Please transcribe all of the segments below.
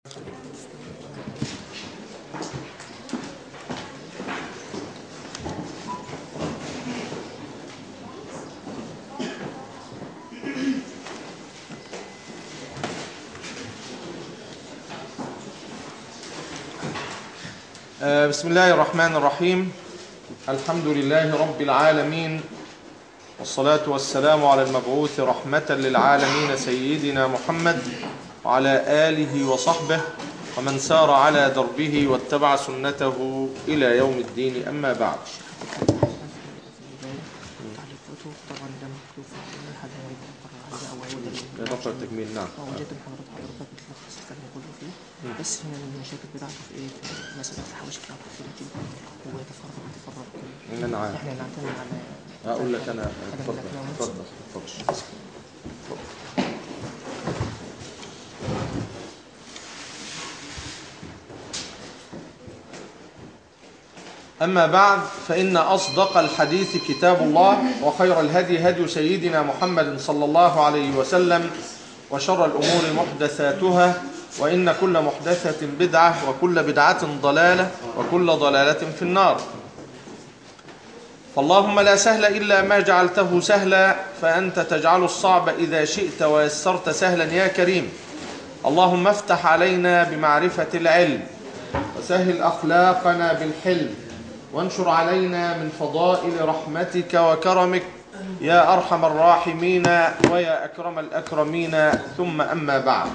آه، بسم الله الرحمن الرحيم الحمد لله رب العالمين والصلاة والسلام على المبعوث رحمة للعالمين سيدنا محمد وعلى آله وصحبه ومن سار على دربه واتبع سنته إلى يوم الدين أما بعد تعليقاته طبعا ده مكتوب في الجمله حد ما يقرا هذا او هو نقرأ التكميل نعم وجدت محاضرات حضرتك بتلخص الكلام كله فيه بس هنا المشاكل بتاعته في ايه في مسألة الحواشي بتاعته في الكتب وتفرق تفرق كده أنا عارف احنا نعتمد على أقول لك أنا أنا اتفضل لك نعم. اتفضل اتفضل أما بعد فإن أصدق الحديث كتاب الله وخير الهدي هدي سيدنا محمد صلى الله عليه وسلم وشر الأمور محدثاتها وإن كل محدثة بدعة وكل بدعة ضلالة وكل ضلالة في النار فاللهم لا سهل إلا ما جعلته سهلا فأنت تجعل الصعب إذا شئت ويسرت سهلا يا كريم اللهم افتح علينا بمعرفة العلم وسهل أخلاقنا بالحلم وانشر علينا من فضائل رحمتك وكرمك يا أرحم الراحمين ويا أكرم الأكرمين ثم أما بعد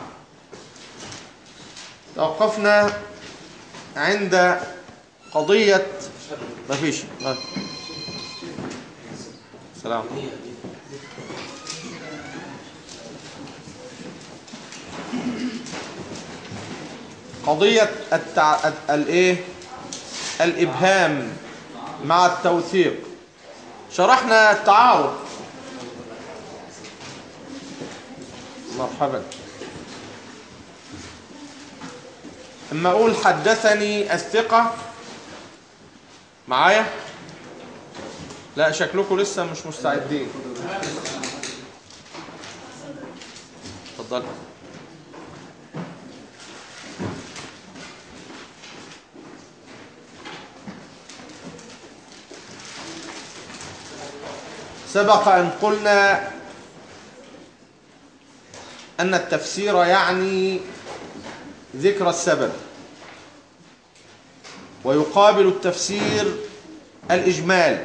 توقفنا عند قضية ما فيش ما. سلام قضية التع... الايه الإبهام مع التوثيق شرحنا التعارض مرحبا اما اقول حدثني الثقة معايا لا شكلكم لسه مش مستعدين اتفضل سبق أن قلنا أن التفسير يعني ذكر السبب ويقابل التفسير الإجمال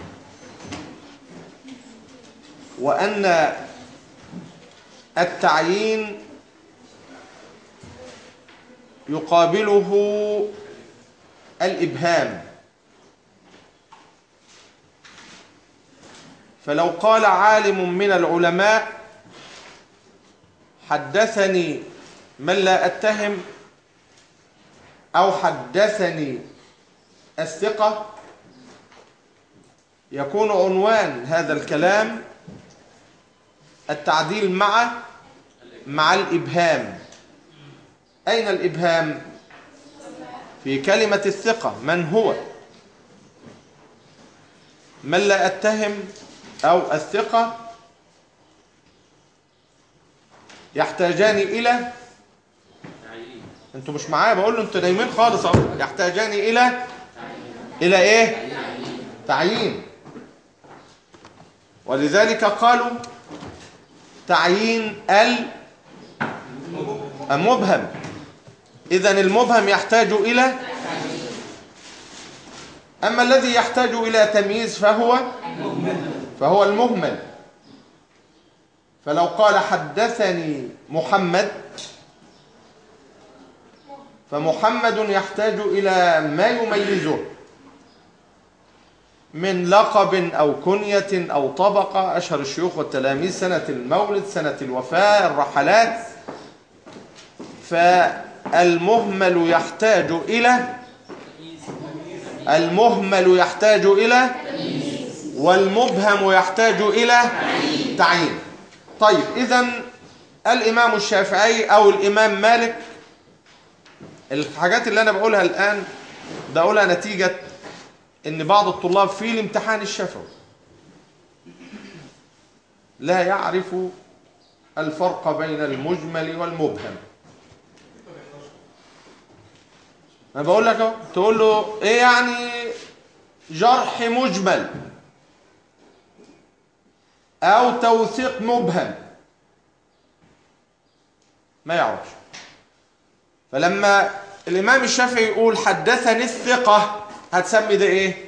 وأن التعيين يقابله الإبهام فلو قال عالم من العلماء حدثني من لا أتهم أو حدثني الثقة يكون عنوان هذا الكلام التعديل مع مع الإبهام أين الإبهام في كلمة الثقة من هو من لا أتهم أو الثقة يحتاجان إلى انتوا مش معايا بقول له انتوا نايمين خالص اهو يحتاجان إلى إلى إيه تعيين ولذلك قالوا تعيين المبهم إذا المبهم يحتاج إلى أما الذي يحتاج إلى تمييز فهو فهو المهمل فلو قال حدثني محمد فمحمد يحتاج إلى ما يميزه من لقب أو كنية أو طبقة أشهر الشيوخ والتلاميذ سنة المولد سنة الوفاة الرحلات فالمهمل يحتاج إلى المهمل يحتاج إلى والمبهم يحتاج إلى تعيين طيب إذا الإمام الشافعي أو الإمام مالك الحاجات اللي أنا بقولها الآن بقولها نتيجة إن بعض الطلاب في الامتحان الشفوي لا يعرف الفرق بين المجمل والمبهم انا بقول لك اهو تقول له ايه يعني جرح مجمل او توثيق مبهم ما يعرفش فلما الامام الشافعي يقول حدثني الثقه هتسمي ده ايه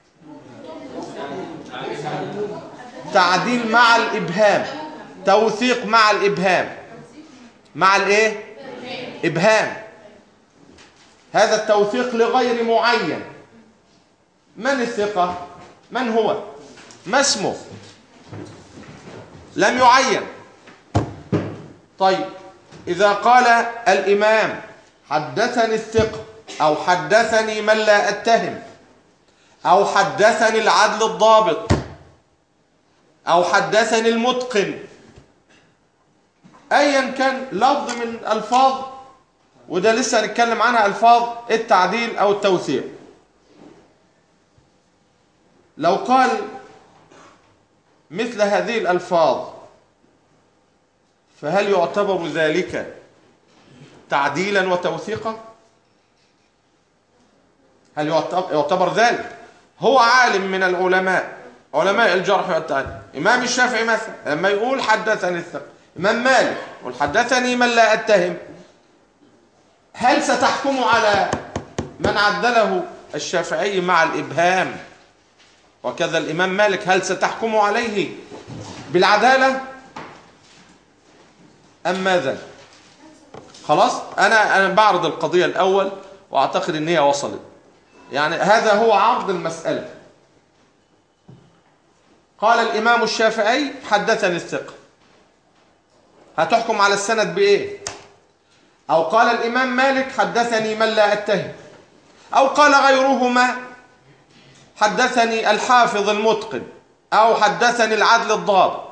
تعديل مع الابهام توثيق مع الابهام مع الايه ابهام هذا التوثيق لغير معين من الثقة من هو ما اسمه لم يعين طيب إذا قال الإمام حدثني الثقة أو حدثني من لا أتهم أو حدثني العدل الضابط أو حدثني المتقن أيا كان لفظ من ألفاظ وده لسه هنتكلم عنها ألفاظ التعديل أو التوثيق لو قال مثل هذه الألفاظ فهل يعتبر ذلك تعديلا وتوثيقا هل يعتبر ذلك هو عالم من العلماء علماء الجرح والتعديل إمام الشافعي مثلا لما يقول حدثني الثقة إمام مالك يقول حدثني من لا أتهم هل ستحكم على من عدله الشافعي مع الإبهام وكذا الإمام مالك هل ستحكم عليه بالعدالة أم ماذا خلاص أنا أنا بعرض القضية الأول وأعتقد أن هي وصلت يعني هذا هو عرض المسألة قال الإمام الشافعي حدثني الثقة هتحكم على السند بإيه أو قال الإمام مالك حدثني من لا أتهم أو قال غيرهما حدثني الحافظ المتقن أو حدثني العدل الضابط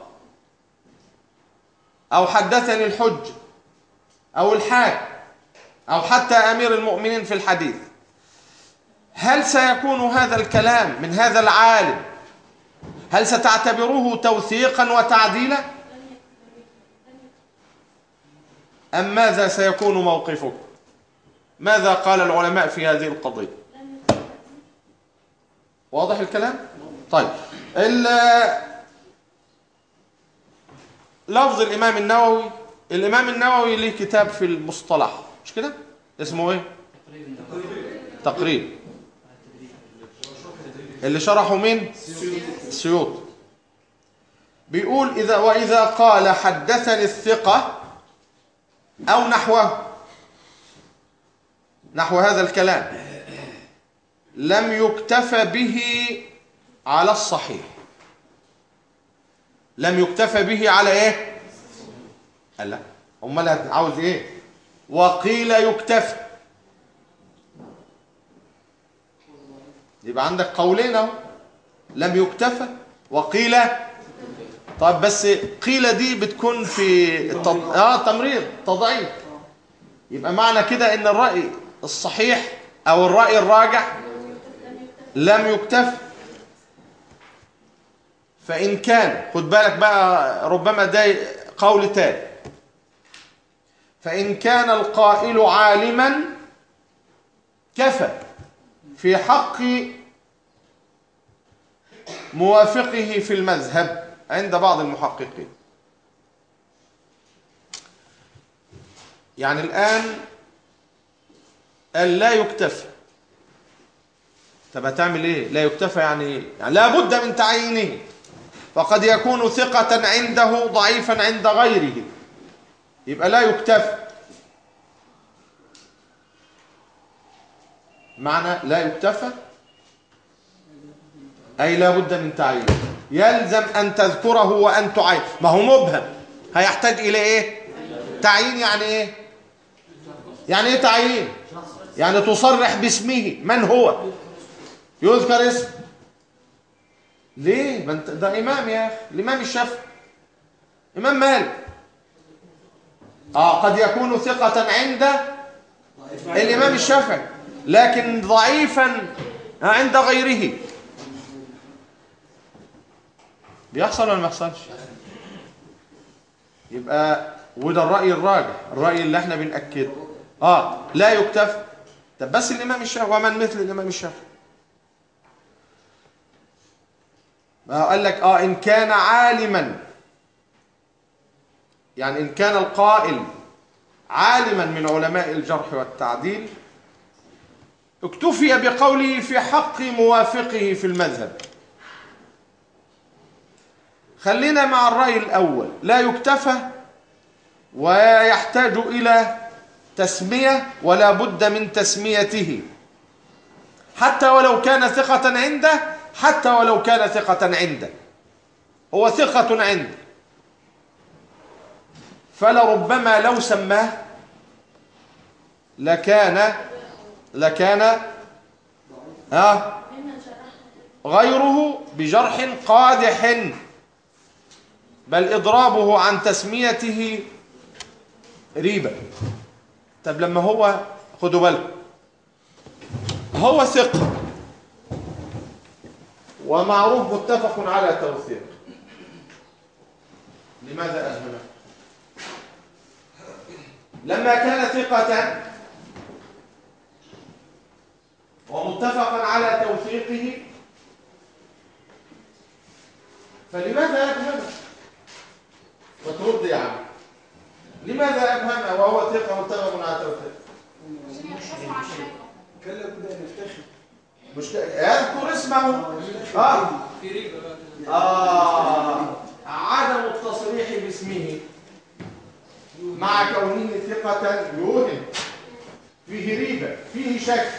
أو حدثني الحج أو الحاكم أو حتى أمير المؤمنين في الحديث هل سيكون هذا الكلام من هذا العالم هل ستعتبره توثيقا وتعديلا أم ماذا سيكون موقفك ماذا قال العلماء في هذه القضية واضح الكلام طيب لفظ الإمام النووي الإمام النووي له كتاب في المصطلح مش كده اسمه ايه تقريب اللي شرحه مين السيوط بيقول إذا وإذا قال حدثني الثقة أو نحوه نحو هذا الكلام لم يكتف به على الصحيح لم يكتف به على ايه قال لا امال عاوز ايه وقيل يكتفى يبقى عندك قولين اهو لم يكتفى وقيل طب بس قيل دي بتكون في التض... اه تمريض تضعيف يبقى معنى كده ان الرأي الصحيح او الرأي الراجح لم يكتف فإن كان خد بالك بقى ربما ده قول تاني فإن كان القائل عالما كفى في حق موافقه في المذهب عند بعض المحققين يعني الآن قال لا يكتفى طب هتعمل ايه لا يكتفى يعني ايه يعني لا بد من تعيينه فقد يكون ثقة عنده ضعيفا عند غيره يبقى لا يكتفى معنى لا يكتفى أي لا بد من تعيين يلزم أن تذكره وأن تعين ما هو مبهم هيحتاج إلى إيه تعيين يعني إيه يعني إيه تعيين يعني تصرح باسمه من هو يذكر اسم ليه ما انت ده امام يا اخي الامام الشافعي امام مالك اه قد يكون ثقة عند الامام الشافعي لكن ضعيفا عند غيره بيحصل ولا ما يحصلش يبقى وده الرأي الراجح الرأي اللي احنا بنأكده اه لا يكتفى طب بس الامام الشافعي ومن مثل الامام الشافعي ما هو قال لك اه ان كان عالما يعني ان كان القائل عالما من علماء الجرح والتعديل اكتفي بقوله في حق موافقه في المذهب خلينا مع الرأي الأول لا يكتفى ويحتاج إلى تسمية ولا بد من تسميته حتى ولو كان ثقة عنده حتى ولو كان ثقة عنده هو ثقة عنده فلربما لو سماه لكان لكان ها غيره بجرح قادح بل إضرابه عن تسميته ريبة طب لما هو خدوا بالكم هو ثقة ومعروف متفق على توثيق لماذا أهمله لما كان ثقة ومتفقا على توثيقه فلماذا أبهمه وترد يا عم لماذا أبهمه وهو ثقة متفق على توثيقه كلا كده نفتخر مش يذكر اسمه اه آه عدم التصريح باسمه مع كونه ثقة يوهم فيه ريبة فيه شك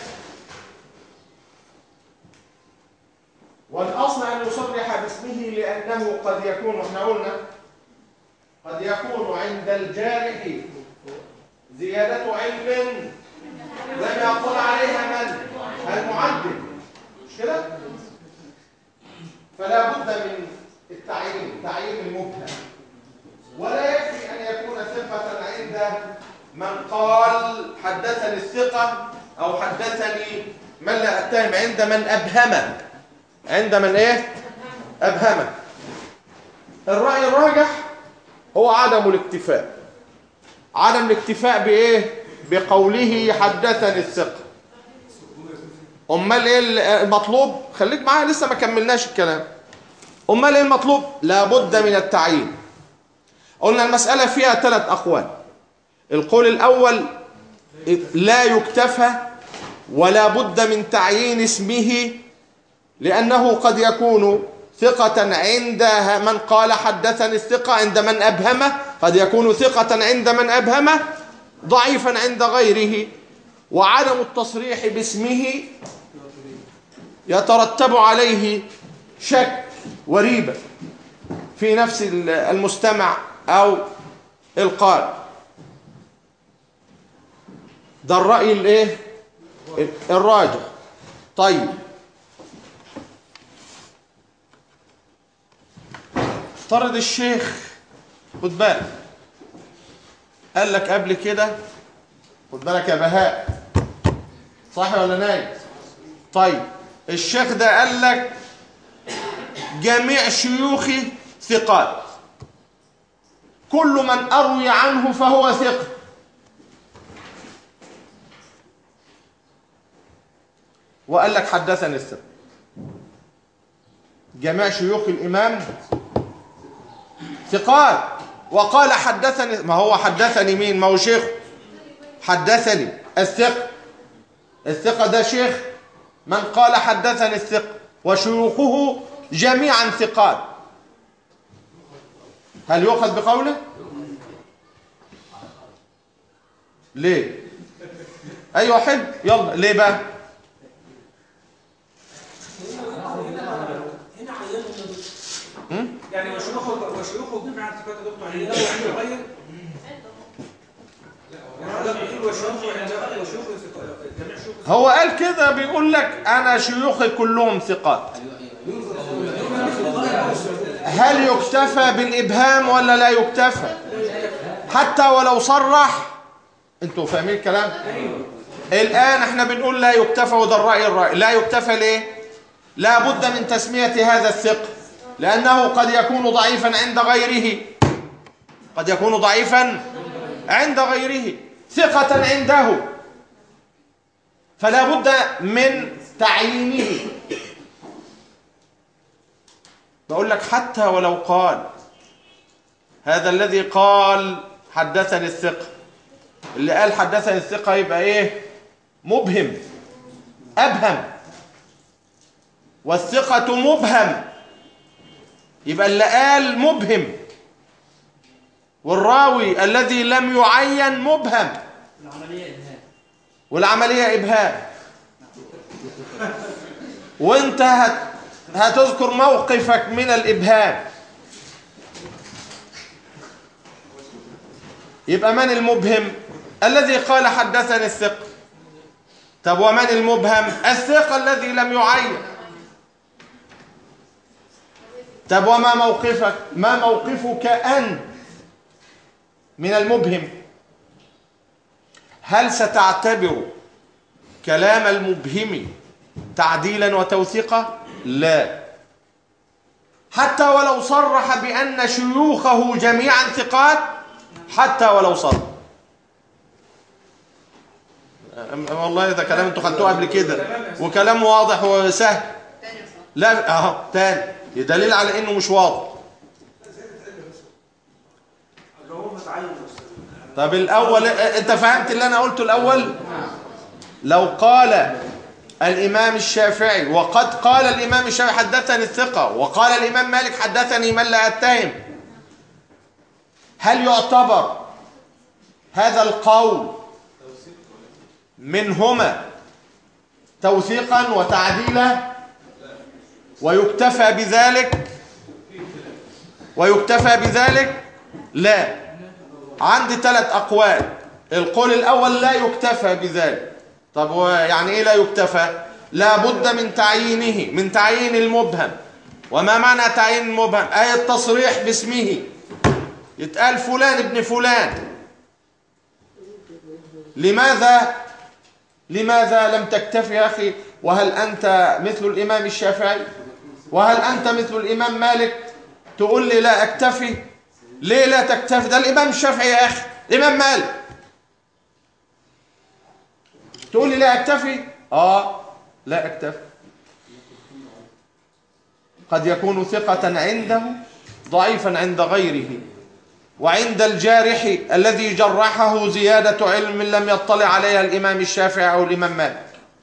والأصل أن يصرح باسمه لأنه قد يكون احنا قلنا قد يكون عند الجارح زيادة علم لم يقل عليها من المعدل مش كده فلا بد من التعيين تعيين المبهم ولا يكفي ان يكون ثقة عند من قال حدثني الثقة او حدثني من لا اتهم عند من ابهم عند من ايه ابهم الرأي الراجح هو عدم الاكتفاء عدم الاكتفاء بايه بقوله حدثني الثقة امال ايه المطلوب خليك معايا لسه ما كملناش الكلام امال ايه المطلوب لابد من التعيين قلنا المسألة فيها ثلاث أقوال القول الأول لا يكتفى ولا بد من تعيين اسمه لأنه قد يكون ثقة عند من قال حدثني الثقة عند من أبهمه قد يكون ثقة عند من أبهمه ضعيفا عند غيره وعدم التصريح باسمه يترتب عليه شك وريبة في نفس المستمع أو القارئ ده الرأي الايه الراجح طيب افترض الشيخ خد بالك قال لك قبل كده خد بالك يا بهاء صح ولا نايم طيب الشيخ ده قال لك جميع شيوخي ثقات كل من أروي عنه فهو ثقة وقال لك حدثني الثقة جميع شيوخ الإمام ثقات وقال حدثني ما هو حدثني مين ما هو شيخ حدثني الثقة الثقة ده شيخ من قال حدثني الثقة وشيوخه جميعا ثقات هل يؤخذ بقوله ليه ايوه حلو يلا ليه بقى هنا عينوا يعني وشيوخه وشيوخه جميع ثقات يا دكتور يعني لو عنده غير هذا بيقول وشيوخه عند وشيوخه ثقات جميع شيوخه هو قال كده بيقول لك انا شيوخي كلهم ثقات هل يكتفى بالابهام ولا لا يكتفى حتى ولو صرح انتوا فاهمين الكلام الان احنا بنقول لا يكتفى وده الراي الراي لا يكتفى ليه لا بد من تسميه هذا الثقه لانه قد يكون ضعيفا عند غيره قد يكون ضعيفا عند غيره ثقه عنده فلا بد من تعيينه بقول لك حتى ولو قال هذا الذي قال حدثني الثقة اللي قال حدثني الثقة يبقى ايه مبهم أبهم والثقة مبهم يبقى اللي قال مبهم والراوي الذي لم يعين مبهم العملية إبهام والعملية إبهام وانت هت... هتذكر موقفك من الإبهام يبقى من المبهم الذي قال حدثني الثقة طب ومن المبهم الثقة الذي لم يعين طب وما موقفك ما موقفك أنت من المبهم هل ستعتبر كلام المبهم تعديلا وتوثيقا لا حتى ولو صرح بأن شيوخه جميعا ثقات حتى ولو صرح أم- والله ده كلام انتوا خدتوه قبل كده وكلام واضح وسهل لا اهو تاني دليل على انه مش واضح طب الاول انت فهمت اللي انا قلته الاول لو قال الامام الشافعي وقد قال الامام الشافعي حدثني الثقه وقال الامام مالك حدثني من لا اتهم هل يعتبر هذا القول منهما توثيقا وتعديلا ويكتفى بذلك ويكتفى بذلك لا عندي ثلاث أقوال القول الأول لا يكتفى بذلك طب هو يعني إيه لا يكتفى لا بد من تعيينه من تعيين المبهم وما معنى تعيين المبهم آية التصريح باسمه يتقال فلان ابن فلان لماذا لماذا لم تكتفي يا أخي وهل أنت مثل الإمام الشافعي وهل أنت مثل الإمام مالك تقول لي لا أكتفي ليه لا تكتفي ده الإمام الشافعي يا أخي الإمام مالك تقول لي لا أكتفي آه لا أكتفي قد يكون ثقة عنده ضعيفا عند غيره وعند الجارح الذي جرحه زيادة علم لم يطلع عليها الإمام الشافعي أو الإمام مالك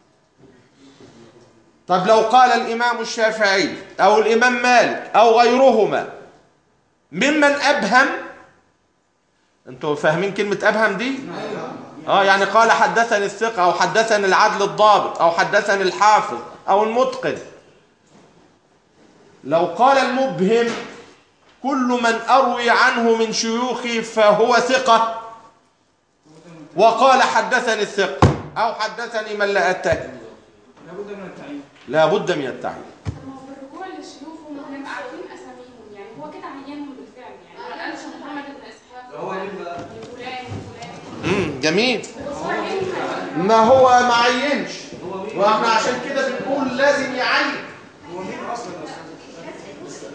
طب لو قال الإمام الشافعي أو الإمام مالك أو غيرهما ممن أبهم أنتوا فاهمين كلمة أبهم دي؟ آه يعني قال حدثني الثقة أو حدثني العدل الضابط أو حدثني الحافظ أو المتقن لو قال المبهم كل من أروي عنه من شيوخي فهو ثقة وقال حدثني الثقة أو حدثني من لا أتهم لابد من التعيين لا بد من التعيين طب ما هو بالرجوع للشيوخ هم نبقى عارفين اساميهم يعني هو كده عينهم بالفعل يعني ما قالش محمد بن اسحاق هو مين بقى؟ فلان فلان امم جميل هو صار علم ما هو ما عينش واحنا عشان كده بنقول لازم يعين هو مين اصلا يا استاذ؟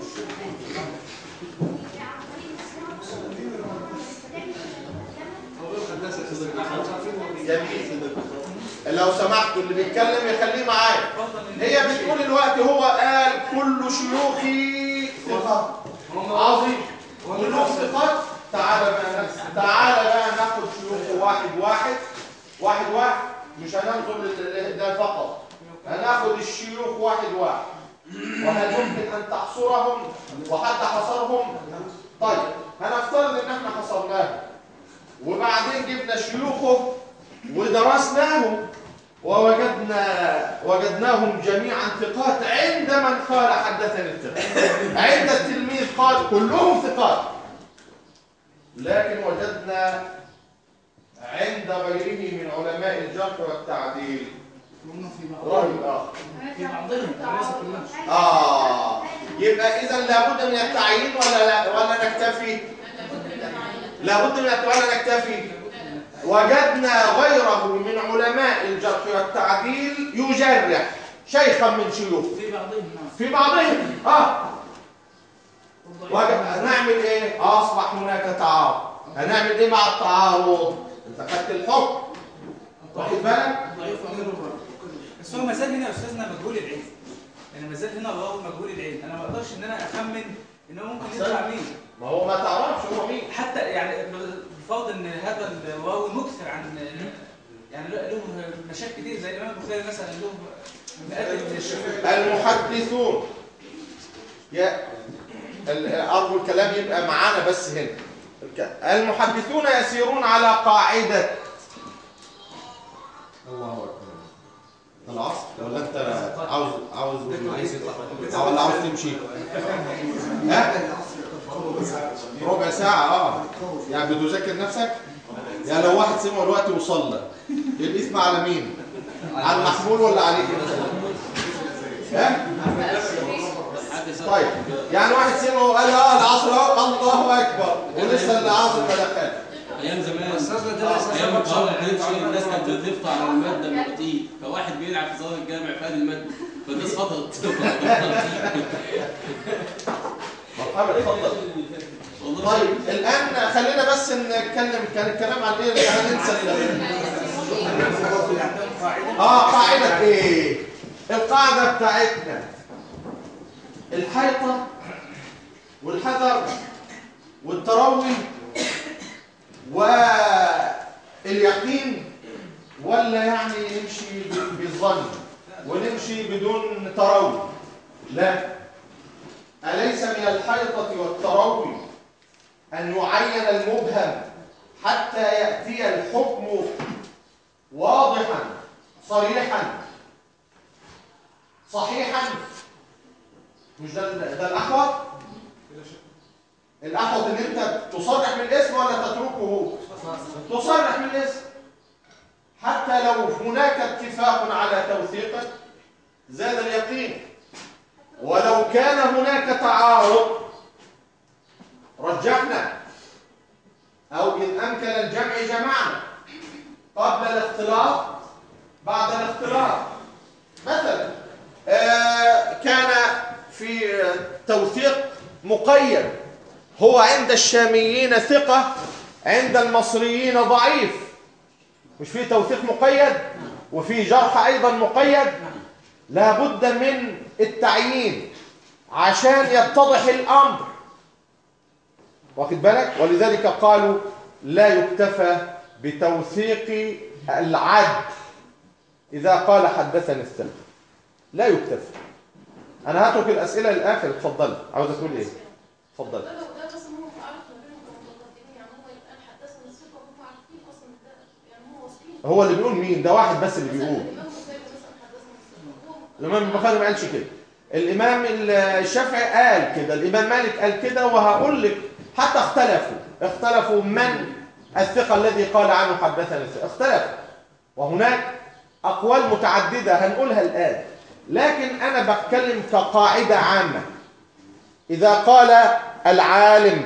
جميل لو سمحتوا اللي بيتكلم يخليه معايا هي بتقول الوقت هو قال كل شيوخي ثقات عظيم كلهم ثقات تعالى بقى نفس تعالى بقى ناخد شيوخ واحد واحد واحد واحد مش هننظر لل- ده فقط هناخد الشيوخ واحد واحد وهل يمكن ان تحصرهم وحد حصرهم طيب هنفترض ان احنا حصرناهم وبعدين جبنا شيوخه ودرسناهم ووجدنا وجدناهم جميعا ثقات عند من قال حدثني الثقة عند التلميذ قال كلهم ثقات لكن وجدنا عند غيره من علماء الجرح والتعديل هم في بعضهم رأي آخر في بعضهم وليس كلهم آه يبقى إذا لابد من التعيين ولا لا ولا نكتفي؟ لابد من التعيين ولا نكتفي؟ وجدنا غيره من علماء الجرح والتعديل يجرح شيخا من شيوخه في بعضهم نعم في بعضهم اه والضعيف وجد- هنعمل ايه اصبح هناك تعارض هنعمل ايه مع التعارض انت خدت الحكم واخد بالك بس هو مازال هنا يا استاذنا مجهول العين يعني مازال هنا الواو مجهول العين انا ما اقدرش ان انا اخمن ان هو ممكن يطلع مين ما هو ما تعرفش هو مين حتى يعني بفرض ان هذا الواو مكثر عن يعني له له مشاكل كتير زي الامام البخاري مثلا له مئات من الشيوخ المحدثون يا ال- أرجو الكلام يبقى معانا بس هنا الك- المحدثون يسيرون على قاعدة الله أكبر العصر ولا أنت عاوز عاوز عايز يطلع ولا عاوز تمشي؟ ها؟ ربع ساعة اه يعني بتذاكر نفسك؟ يعني لو واحد سمع الوقت وصلى الإثم على مين؟ على المحمول ولا عليك انت؟ ها؟ طيب يعني واحد سمع وقال اه العصر اهو الله اكبر ولسه العصر ما دخل ايام زمان ايام القرن ما كانش الناس كانت بتفطر على الماده من البطيء فواحد بيلعب في صاله الجامع في هذه الماده فالناس خطط مرحبا اتفضل والله طيب الان خلينا بس نتكلم كان الكلام عن ايه خلينا ننسى ال- عندهم قاعده اه قاعده ايه القاعده بتاعتنا الحيطه والحذر والتروي واليقين ولا يعني نمشي بالظن ونمشي بدون تروي لا أليس من الحيطة والتروي أن يعين المبهم حتى يأتي الحكم واضحا صريحا صحيحا مش ده ده الأحوط الأحوط إن أنت تصرح بالاسم ولا تتركه تصرح بالاسم حتى لو هناك اتفاق على توثيقه زاد اليقين ولو كان هناك تعارض رجحنا أو إن أمكن الجمع جمعنا قبل الاختلاط بعد الاختلاط مثلا آه، كان في توثيق مقيد هو عند الشاميين ثقة عند المصريين ضعيف مش في توثيق مقيد وفي جرح أيضا مقيد لابد من التعيين عشان يتضح الأمر واخد بالك ولذلك قالوا لا يكتفى بتوثيق العدل إذا قال حدثني الثقة لا يكتفى أنا هترك الأسئلة للآخر اتفضل عاوز تقول إيه اتفضل ده لو ده بس هو تعرف ما بينهم كمتقدمين يعني هو يبقى حدثنا الثقه وهم عارفين اصلا ده يعني هم واثقين هو اللي بيقول مين ده واحد بس اللي مثلا بيقول الامام البخاري مثلا حدثنا الثقه هو الإمام البخاري ما قالش كده الإمام الشافعي قال كده الإمام مالك قال كده وهقول لك حتى اختلفوا اختلفوا من الثقة الذي قال عنه حدثنا الثقة اختلفوا وهناك أقوال متعددة هنقولها الآن لكن أنا بتكلم كقاعدة عامة إذا قال العالم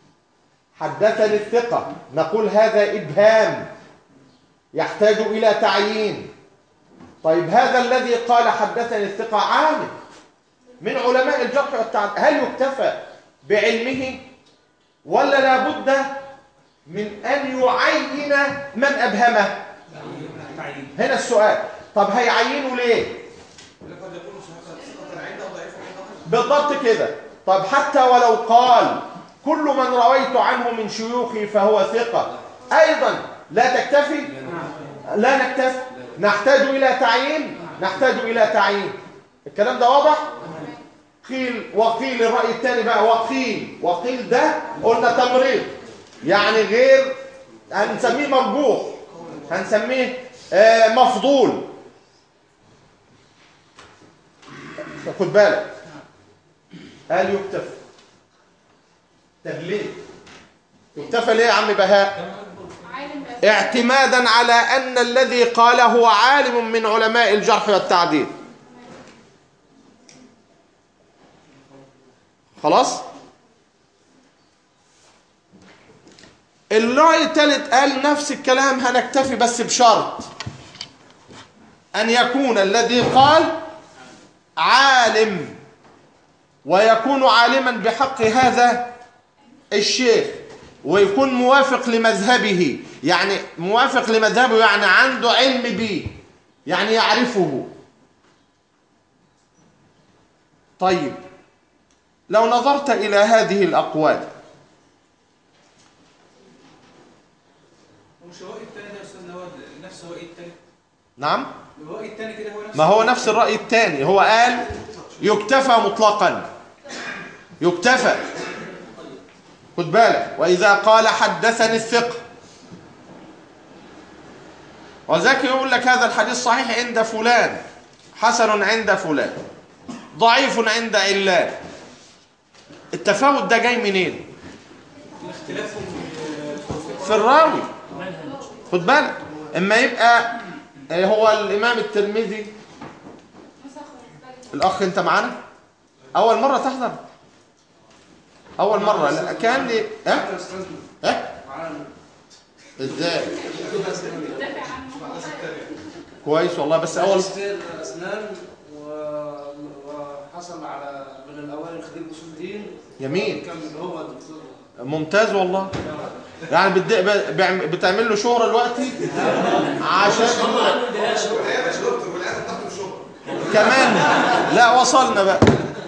حدثني الثقة نقول هذا إبهام يحتاج إلى تعيين طيب هذا الذي قال حدثني الثقة عالم من علماء الجرح والتعديل هل يكتفى بعلمه ولا لابد من أن يعين من أبهمه تعيين هنا السؤال طب هيعينوا ليه قد يكون ثقة عنده ضعيفة عنده بالضبط كده طب حتى ولو قال كل من رويت عنه من شيوخي فهو ثقة أيضا لا تكتفي لا نكتفي نحتاج إلى تعيين نحتاج إلى تعيين الكلام ده واضح قيل وقيل الرأي الثاني بقى وقيل وقيل ده قلنا تمريض يعني غير هنسميه مرجوح هنسميه آه، مفضول خد بالك قال يكتفى طب ليه يكتفى ليه يا عم بهاء عالم بأسماء اعتمادا على أن الذي قال هو عالم من علماء الجرح والتعديل خلاص الرأي الثالث قال نفس الكلام هنكتفي بس بشرط أن يكون الذي قال عالم ويكون عالما بحق هذا الشيخ ويكون موافق لمذهبه يعني موافق لمذهبه يعني عنده علم به يعني يعرفه طيب لو نظرت إلى هذه الأقوال ومش الرأي التاني ده يا أستاذ نواد نفس الرأي التاني نعم الرأي التاني كده هو نفس ما هو نفس الرأي الثاني هو قال يكتفى مطلقا يكتفى خد بالك وإذا قال حدثني الثقة وذاك يقول لك هذا الحديث صحيح عند فلان حسن عند فلان ضعيف عند علان التفاوت ده جاي منين اختلافهم في- في الراوي خد بالك اما يبقى آه، هو الامام الترمذي الاخ انت معانا اول مره تحضر اول مره لا كان لي ها ها ازاي دافع عنه كويس والله بس اول ماجستير اسنان و- وحصل على من الاوائل خريج اصول الدين يمين كمل هو الدكتور ممتاز والله يعني بتد- بيعم- بتعمل له شهره دلوقتي عشان والعيادة مش دكتور والعيادة بتاخد شغل كمان لا وصلنا بقى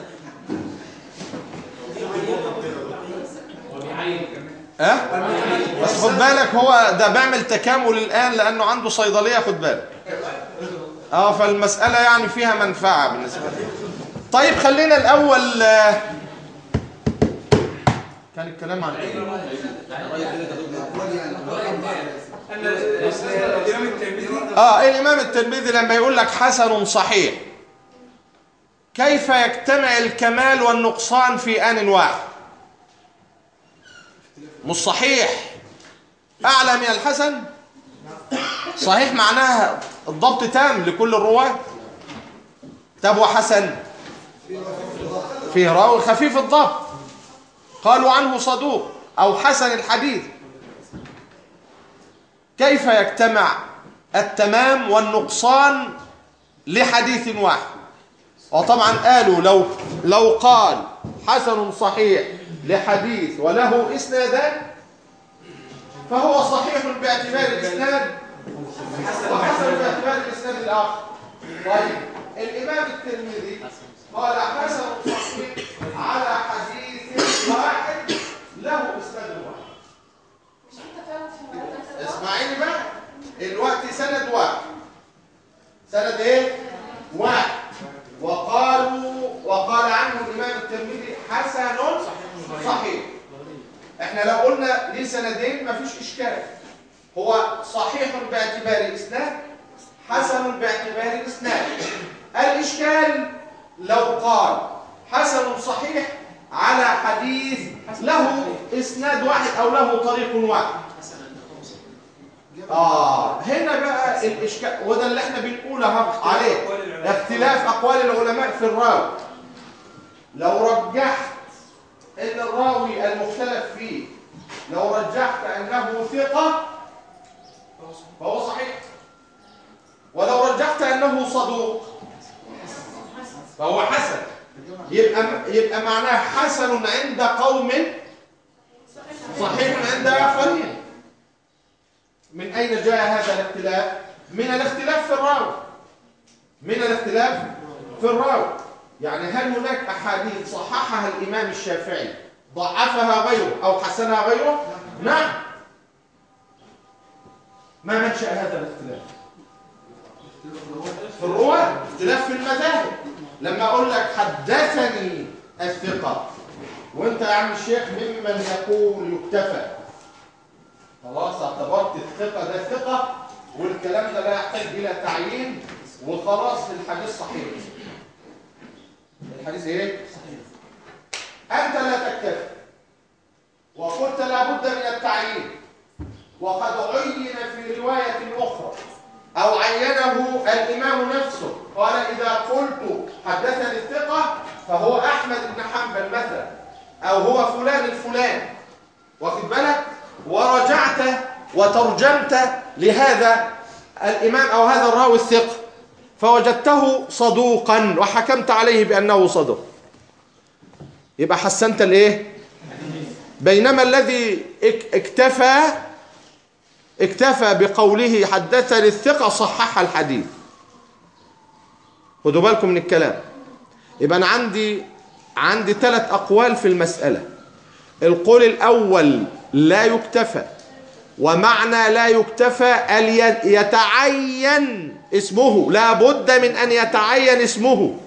ها بس خد بالك هو ده بيعمل تكامل الان لانه عنده صيدليه خد بالك اه فالمساله يعني فيها منفعه بالنسبه له طيب خلينا الاول آه، كان الكلام عن ايه أن الإمام الترمذي اه الامام الترمذي لما يقول لك حسن صحيح كيف يجتمع الكمال والنقصان في ان واحد مش صحيح اعلى من الحسن صحيح معناها الضبط تام لكل الرواه طب وحسن فيه راوي خفيف الضبط قالوا عنه صدوق او حسن الحديث كيف يجتمع التمام والنقصان لحديث واحد وطبعا قالوا لو لو قال حسن صحيح لحديث وله اسنادان فهو صحيح باعتبار الاسناد وحسن باعتبار الاسناد الاخر طيب الامام الترمذي قال حسن صحيح على حديث واحد له اسناد واحد مش في تفاوت في مراتب الثقة؟ اسمعيني بقى الوقت سند واحد سند ايه واحد وقالوا وقال عنه الامام الترمذي حسن صحيح احنا لو قلنا ليه سندين مفيش اشكال هو صحيح باعتبار اسناد حسن باعتبار اسناد الاشكال لو قال حسن صحيح على حديث له اسناد واحد او له طريق واحد آه هنا بقى الإشكال وده اللي احنا بنقول اهو عليه اختلاف أقوال العلماء في الراوي لو رجحت ان الراوي المختلف فيه لو رجحت انه ثقة فهو صحيح ولو رجحت انه صدوق فهو حسن يبقى يبقى معناه حسن عند قوم صحيح عند آخرين من أين جاء هذا الاختلاف؟ من الاختلاف في الراوي من الاختلاف في الراوي يعني هل هناك أحاديث صححها الإمام الشافعي ضعفها غيره أو حسنها غيره؟ نعم ما منشأ هذا الاختلاف؟ في الرواة اختلاف في المذاهب لما أقول لك حدثني الثقة وانت يا عم الشيخ ممن يقول يكتفى خلاص اعتبرت الثقة ده ثقة والكلام ده لا يحتاج إلى تعيين وخلاص الحديث صحيح الحديث ايه؟ صحيح أنت لا تكتفي وقلت لابد من التعيين وقد عين في رواية أخرى أو عينه الإمام نفسه قال إذا قلت حدثني الثقة فهو أحمد بن حنبل مثلا أو هو فلان الفلان واخد بالك ورجعت وترجمت لهذا الإمام أو هذا الراوي الثقة فوجدته صدوقا وحكمت عليه بأنه صدوق يبقى حسنت الايه بينما الذي اك- اكتفى اكتفى بقوله حدثني الثقة صحح الحديث خدوا بالكم من الكلام يبقى أنا عندي عندي ثلاث أقوال في المسألة القول الأول لا يكتفى ومعنى لا يكتفى أن ي- يتعين اسمه لا بد من أن يتعين اسمه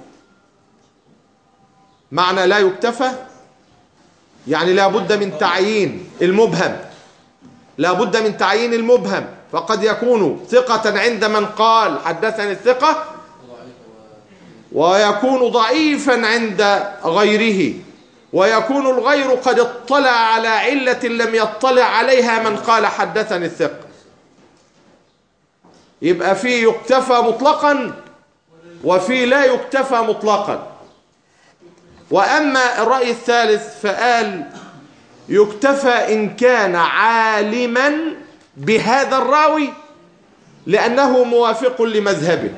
معنى لا يكتفى يعني لا بد من تعيين المبهم لا بد من تعيين المبهم فقد يكون ثقة عند من قال حدثني الثقة ويكون ضعيفا عند غيره ويكون الغير قد اطلع على علة لم يطلع عليها من قال حدثني الثقة يبقى في يكتفى مطلقا وفي لا يكتفى مطلقا وأما الرأي الثالث فقال يكتفى إن كان عالما بهذا الراوي لأنه موافق لمذهبه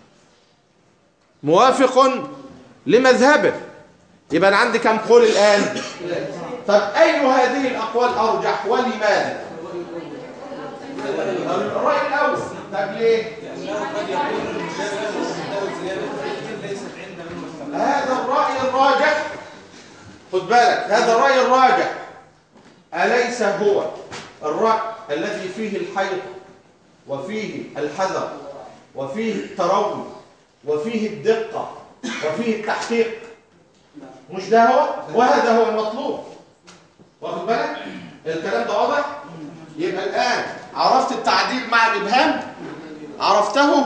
موافق لمذهبه يبقى أنا عندي كم قول الآن طب أي هذه الأقوال أرجح ولماذا الرأي الأول طب ليه هذا الرأي الراجح خد بالك هذا الرأي الراجح أليس هو الرأي الذي فيه الحيض وفيه الحذر وفيه التروي وفيه الدقة وفيه التحقيق مش ده هو وهذا هو المطلوب واخد بالك الكلام ده واضح يبقى الآن عرفت التعديل مع الإبهام عرفته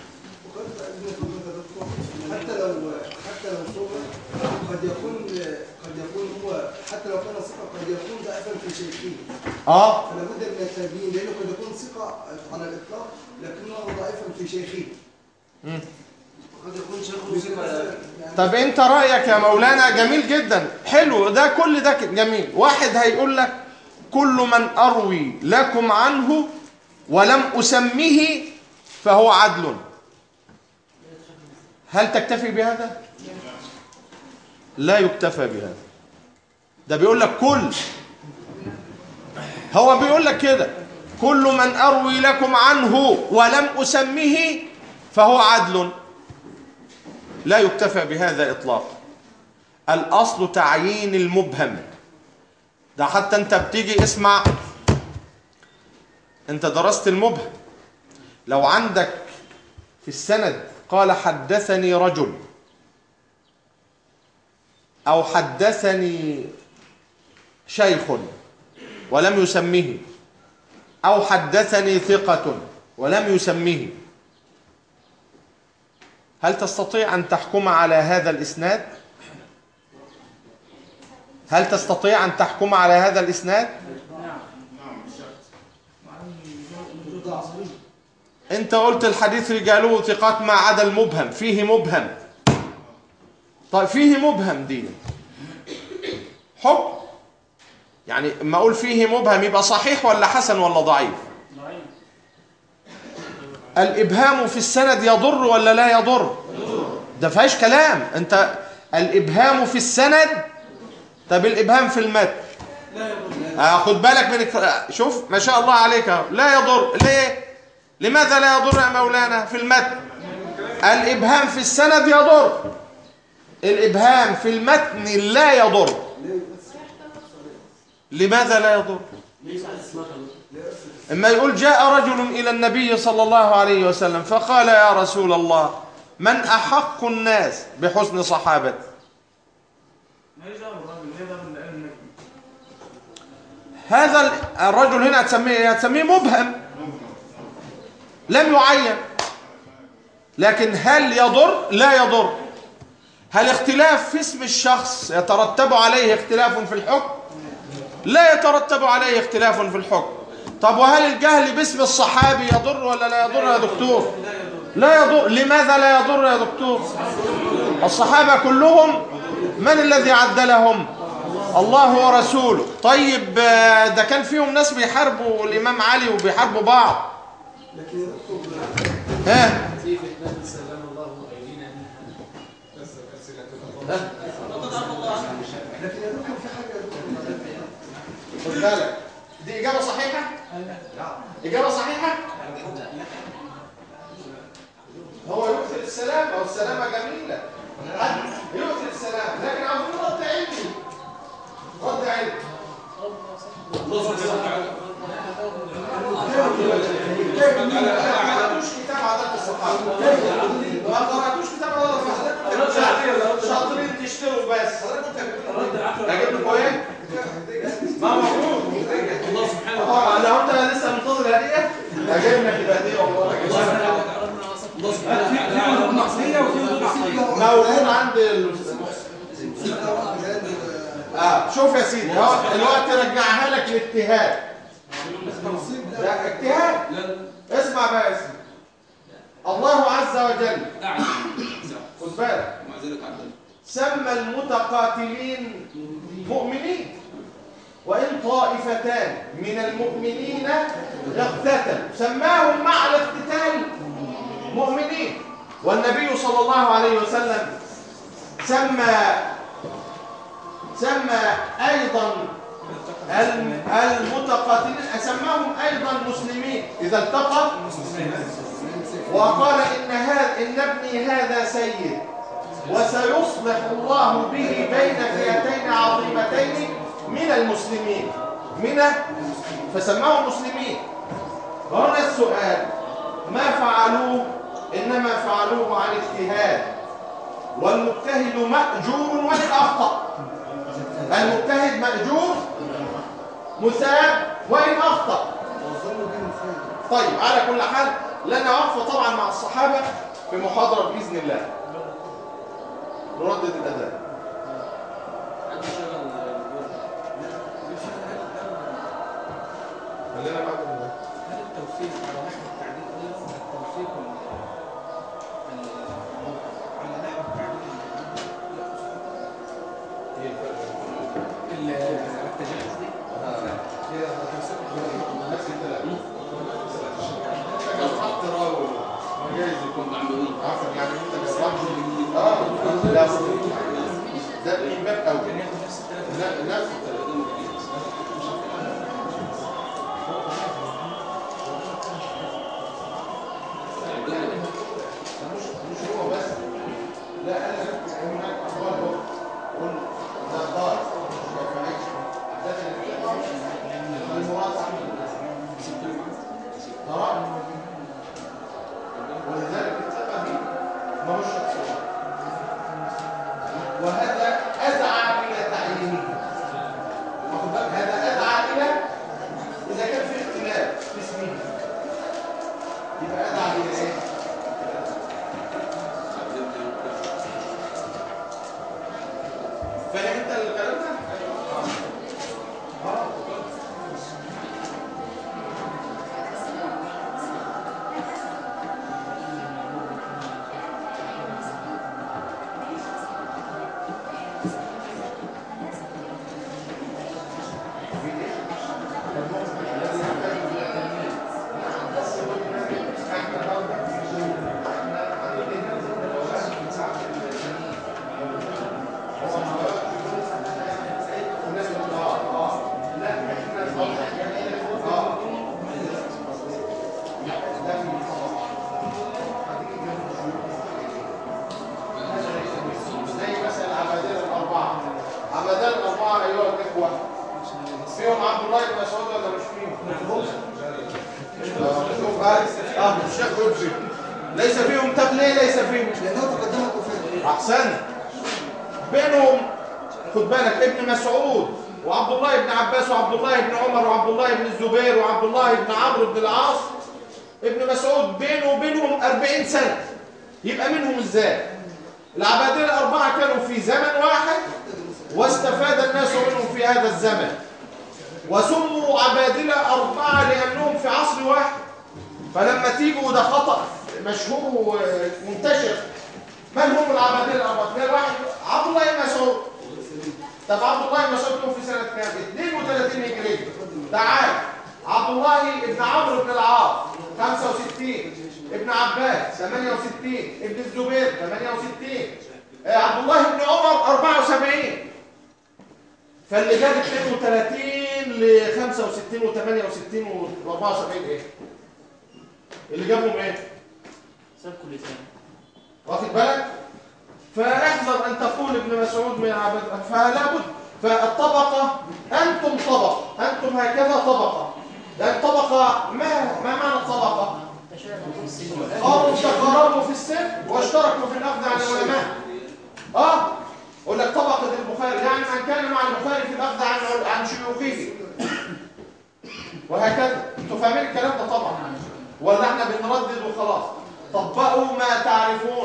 حتى لو حتى لو ثقة قد يكون قد يكون هو حتى لو كان ثقة قد يكون ضعيفا في شيخه اه فلا بد من التبيين لأنه قد يكون ثقة على الإطلاق لكنه ضعيفا في شيخه قد يكون شيخه ثقة طب انت رأيك يا مولانا جميل جدا حلو ده كل ده جميل واحد هيقول لك كل من أروي لكم عنه ولم أسميه فهو عدل هل تكتفي بهذا لا يكتفى بهذا ده بيقول لك كل هو بيقول لك كده كل من أروي لكم عنه ولم أسميه فهو عدل لا يكتفى بهذا إطلاقا الأصل تعيين المبهم ده حتى أنت بتيجي اسمع أنت درست المبهم لو عندك في السند قال حدثني رجل أو حدثني شيخ ولم يسميه أو حدثني ثقة ولم يسميه هل تستطيع أن تحكم على هذا الإسناد؟ هل تستطيع أن تحكم على هذا الإسناد؟ أنت قلت الحديث رجاله ثقات ما عدا المبهم فيه مبهم طيب فيه مبهم دي حكم يعني اما اقول فيه مبهم يبقى صحيح ولا حسن ولا ضعيف الابهام في السند يضر ولا لا يضر ده فيهاش كلام انت الابهام في السند طب الابهام في المتن آه خد بالك من الك- شوف ما شاء الله عليك اهو. لا يضر ليه لماذا لا يضر يا مولانا في المتن الابهام في السند يضر الابهام في المتن لا يضر لماذا لا يضر اما يقول جاء رجل الى النبي صلى الله عليه وسلم فقال يا رسول الله من احق الناس بحسن صحابتي ما يجاوب الراجل ليه ده من العلم هذا الرجل هنا هتسميه ايه؟ هتسميه مبهم لم يعين لكن هل يضر لا يضر هل اختلاف في اسم الشخص يترتب عليه اختلاف في الحكم لا يترتب عليه اختلاف في الحكم طب وهل الجهل باسم الصحابي يضر ولا لا يضر يا دكتور لا يضر لماذا لا يضر يا دكتور الصحابة كلهم من الذي عدلهم الله ورسوله طيب آه، ده كان فيهم ناس بيحاربوا الإمام علي وبيحاربوا بعض ها في فتنة سلم الله أيدينا منها لكن يا دكتور في حاجة يا دكتور خد بالك دي إجابة صحيحة؟ إجابة صحيحة؟ هو يؤثر السلام أو السلامة جميلة يؤثر السلام لكن عاوزين رد علمي رد علمي الله سبحانه وتعالى ما قرأتوش كتاب عادات الصحابة ما قرأتوش كتاب عادات الصحابة شاطرين تشتروا بس أجيب لكم إيه؟ ما موجود الله سبحانه اه لو انت لسه منتظر هديه اجيب لك الهديه والله الله سبحانه وتعالى موجود عند ال... اه شوف يا سيدي اهو الوقت رجعها لك الاجتهاد لا اجتهاد اسمع بقى يا سيدي الله عز وجل أعلم خد بالك ومع ذلك عدل سمى المتقاتلين مؤمنين وإن طائفتان من المؤمنين اقتتلوا سماهم مع الاقتتال مؤمنين والنبي صلى الله عليه وسلم سمى سمى أيضا الم- المتقاتلين سماهم أيضا مسلمين إذا التقى وقال إن هذا إن ابني هذا سيد وسيصلح الله به بين فئتين عظيمتين من المسلمين من فسماهم مسلمين وهنا السؤال ما فعلوه إنما فعلوه عن اجتهاد والمجتهد مأجور وإن أخطأ المجتهد مأجور مثاب وإن أخطأ طيب على كل حال لنا وقفة طبعا مع الصحابة في محاضرة بإذن الله نردد الأذان خلينا بعد الأذان هل التوفيق على نحو التعديل غير التوفيق على نحو التعديل ايه الفرق التجاوز دي نفس الكلام انت جربت راوي جايز يكون عملوية عفوا يعني انت جربت اه لا ده من باب اول لا نفس الكلام مش مش هو بس لا انا هناك اخبار هو قل ده دار ما ينفعش ده المراد ترى ولذلك الثقه دي ما هوش شخصيه وهذا ادعى الى تعيينه واخد بالك هذا ادعى الى اذا كان في اختلاف في اسمه يبقى ادعى الى ايه فاهم انت الكلام ده؟ اه زي مثلا العبادله الاربعه عبادله الاربعه ايها الاخوه فيهم عبد الله بن مسعود ولا مش فيهم؟ شوف هاي اه الشيخ لطفي ليس فيهم طب ليه ليس فيهم؟ لأنه تقدم كفاية احسن بينهم خد بالك ابن مسعود وعبد الله بن عباس وعبد الله بن عمر وعبد الله بن الزبير وعبد الله بن عمرو بن العاص ابن مسعود بينه وبينهم 40 سنة يبقى منهم ازاي العبادله الاربعه كانوا في زمن واحد واستفاد الناس منهم في هذا الزمن وسموا عبادله اربعه لانهم في عصر واحد فلما تيجوا ده خطأ مشهور ومنتشر من هم العبادله الاربعه تلاقي واحد عبد الله بن مسعود طب عبد الله بن مسعود كان في سنه كام 32 هجريه تعال عبد الله بن عمرو بن العاص 65 ابن عباس 68 ابن الزبير 68 آه، عبد الله بن عمر 74 فاللي جاب 32 لي 65 و68 و74 ايه اللي جابهم ايه ساب كل سنة واخد بالك فاحذر ان تقول ابن مسعود من عبد فلا بد فالطبقه انتم طبقه انتم هكذا طبقه لان طبقه ما ما معنى الطبقه قالوا تقاربوا في السن واشتركوا في الاخذ عن العلماء اه اقول لك طبقه البخاري يعني من كان مع البخاري في الاخذ عن عن شيوخه وهكذا انتوا فاهمين الكلام ده طبعا ولا احنا بنردد وخلاص طبقوا ما تعرفون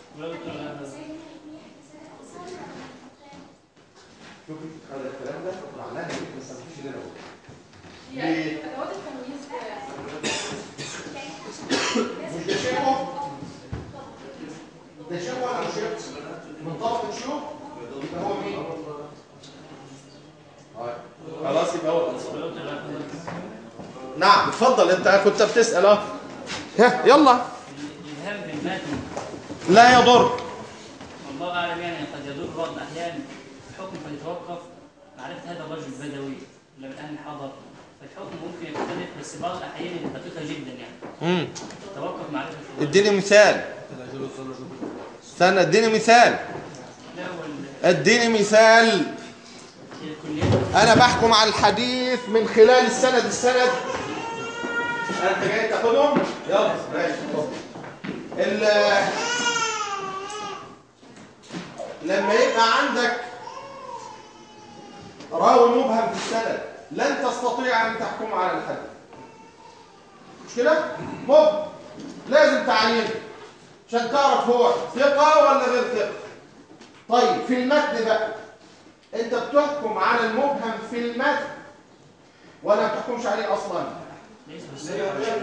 شوف هذا الكلام ده معناه انك ما سمعتش اللي انا قلته هي ادوات التمييز مش ده شيخه ده شيخه ولا مش شيخه من طبقه شيوخ يبقى هو مين طيب. خلاص يبقى هو الانصار نعم اتفضل انت كنت بتسال اه ها يلا الإلهام بالمتن لا يضر والله أعلم يعني قد يدور بعض الأحيان الحكم فيتوقف معرفة هذا الرجل بدوي ولا من أهل الحضر فالحكم ممكن يختلف بس بعض الأحيان يبقى دقيقة جدا يعني امم توقف معرفة الرجل. اديني مثال استنى اديني مثال لا وال- اديني مثال الكليات انا بحكم على الحديث من خلال السند السند انت جاي تاخدهم يلا ماشي اتفضل. ال- لما يبقى عندك راوي مبهم في السند لن تستطيع ان تحكم على الحديث مش كده مبهم لازم تعينه عشان تعرف هو ثقه ولا غير ثقه طيب في المتن بقى انت بتحكم على المبهم في المتن ولا ما بتحكمش عليه اصلا ليس بالصحة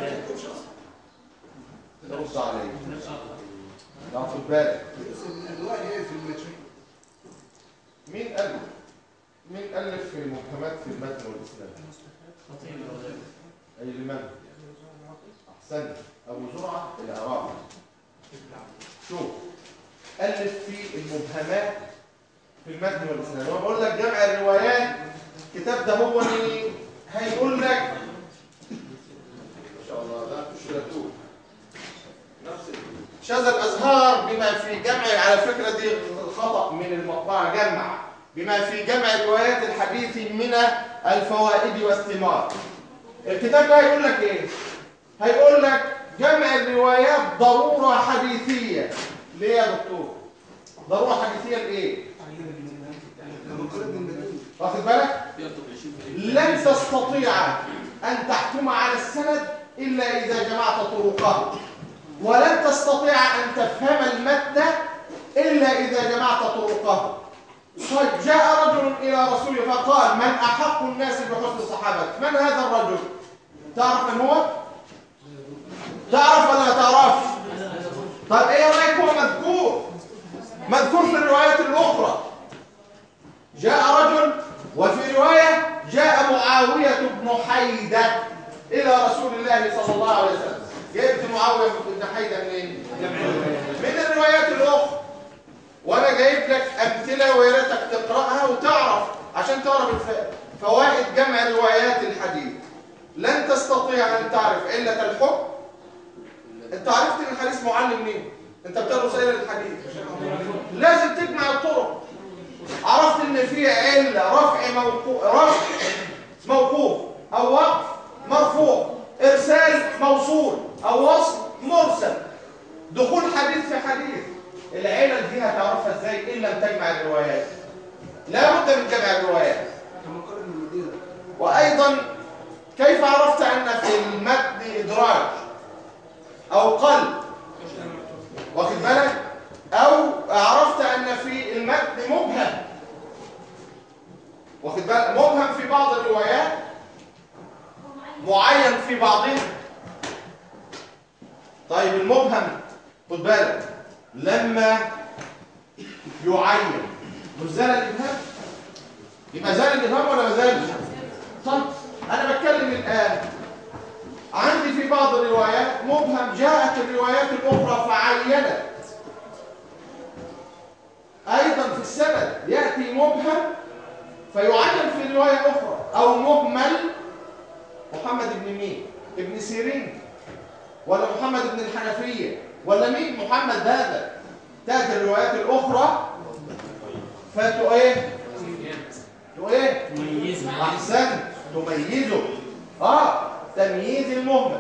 رد عليه لا خد بالك الرواية ايه في المتن مين قال مين الف في المبهمات في المتن والاسلام اي لمن احسنت ابو زرعه العراقي شوف الف في المبهمات في المتن والاسلام وانا بقول لك جمع الروايات الكتاب ده هو اللي هيقول لك ما شاء الله ده مش رتوب نفس ال- شذا الازهار بما في جمع على فكره دي خطا من المطبعه جمع بما في جمع روايات الحديث من الفوائد والثمار الكتاب ده هيقول لك ايه هيقول لك جمع الروايات ضروره حديثيه ليه يا دكتور ضروره حديثيه لايه لما قال ابن المدينة واخد بالك يرتب 20 لن تستطيع أن تحكم على السند إلا إذا جمعت طرقه ولن تستطيع أن تفهم المتن إلا إذا جمعت طرقه طيب جاء رجل إلى رسول فقال من أحق الناس بحسن صحابتك من هذا الرجل تعرف من هو تعرف ولا ما تعرفش طيب ايه رايك هو مذكور مذكور في الروايات الاخرى جاء رجل وفي رواية جاء معاوية بن حيدة إلى رسول الله صلى الله عليه وسلم جبت معاوية بن حيدة منين؟ من الروايات الأخرى وأنا جايب لك أمثلة ويا ريتك تقرأها وتعرف عشان تعرف الف- فوائد جمع روايات الحديث لن تستطيع أن تعرف علة الحكم أنت عرفت إن الحديث معلم مين؟ أنت بتدرس علة الحديث لازم تجمع الطرق عرفت ان في عله رفع موقوف رفع موقوف او وقف مرفوع ارسال موصول او وصل مرسل دخول حديث في حديث العلل دي هتعرفها ازاي ان لم تجمع الروايات لا بد من جمع الروايات كما قال ابن المدينة وايضا كيف عرفت ان في المتن ادراج او قلب واخد بالك او عرفت ان في المتن مبهم واخد بالك مبهم في بعض الروايات معين في بعضها طيب المبهم خد بالك لما يعين مش زال الابهام يبقى زال الابهام ولا ما زالش طيب انا بتكلم الان عندي في بعض الروايات مبهم جاءت الروايات الاخرى فعينت ايضا في السند ياتي مبهم فيعين في روايه اخرى او مهمل محمد بن مين ابن سيرين ولا محمد بن الحنفية ولا مين محمد هذا تأتي الروايات الأخرى فتو ايه تو ايه تمييز احسن تميزه اه تمييز المهمل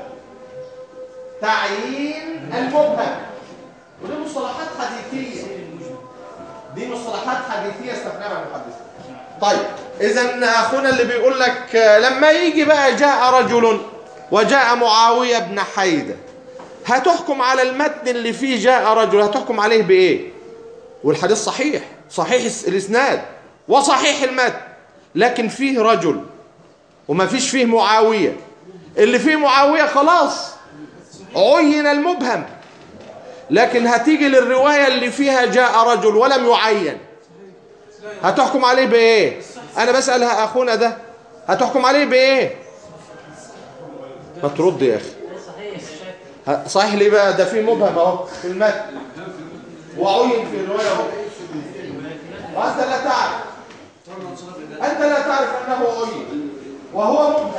تعيين المبهم ودي مصطلحات حديثيه دي مصطلحات حديثيه استخدمها المحدثين طيب اذا اخونا اللي بيقول لك آه، لما يجي بقى جاء رجل وجاء معاويه بن حيده هتحكم على المتن اللي فيه جاء رجل هتحكم عليه بايه والحديث صحيح صحيح الس- الاسناد وصحيح المتن لكن فيه رجل وما فيش فيه معاوية اللي فيه معاوية خلاص عين المبهم لكن هتيجي للرواية اللي فيها جاء رجل ولم يعين هتحكم عليه بايه انا بسأل اخونا ده هتحكم عليه بايه ما ترد يا اخي صحيح شايف ه- صحيح ليه بقى ده فيه مبهم اهو في المتن وعين في الرواية اهو وانت لا تعرف انت لا تعرف انه عين وهو مبهم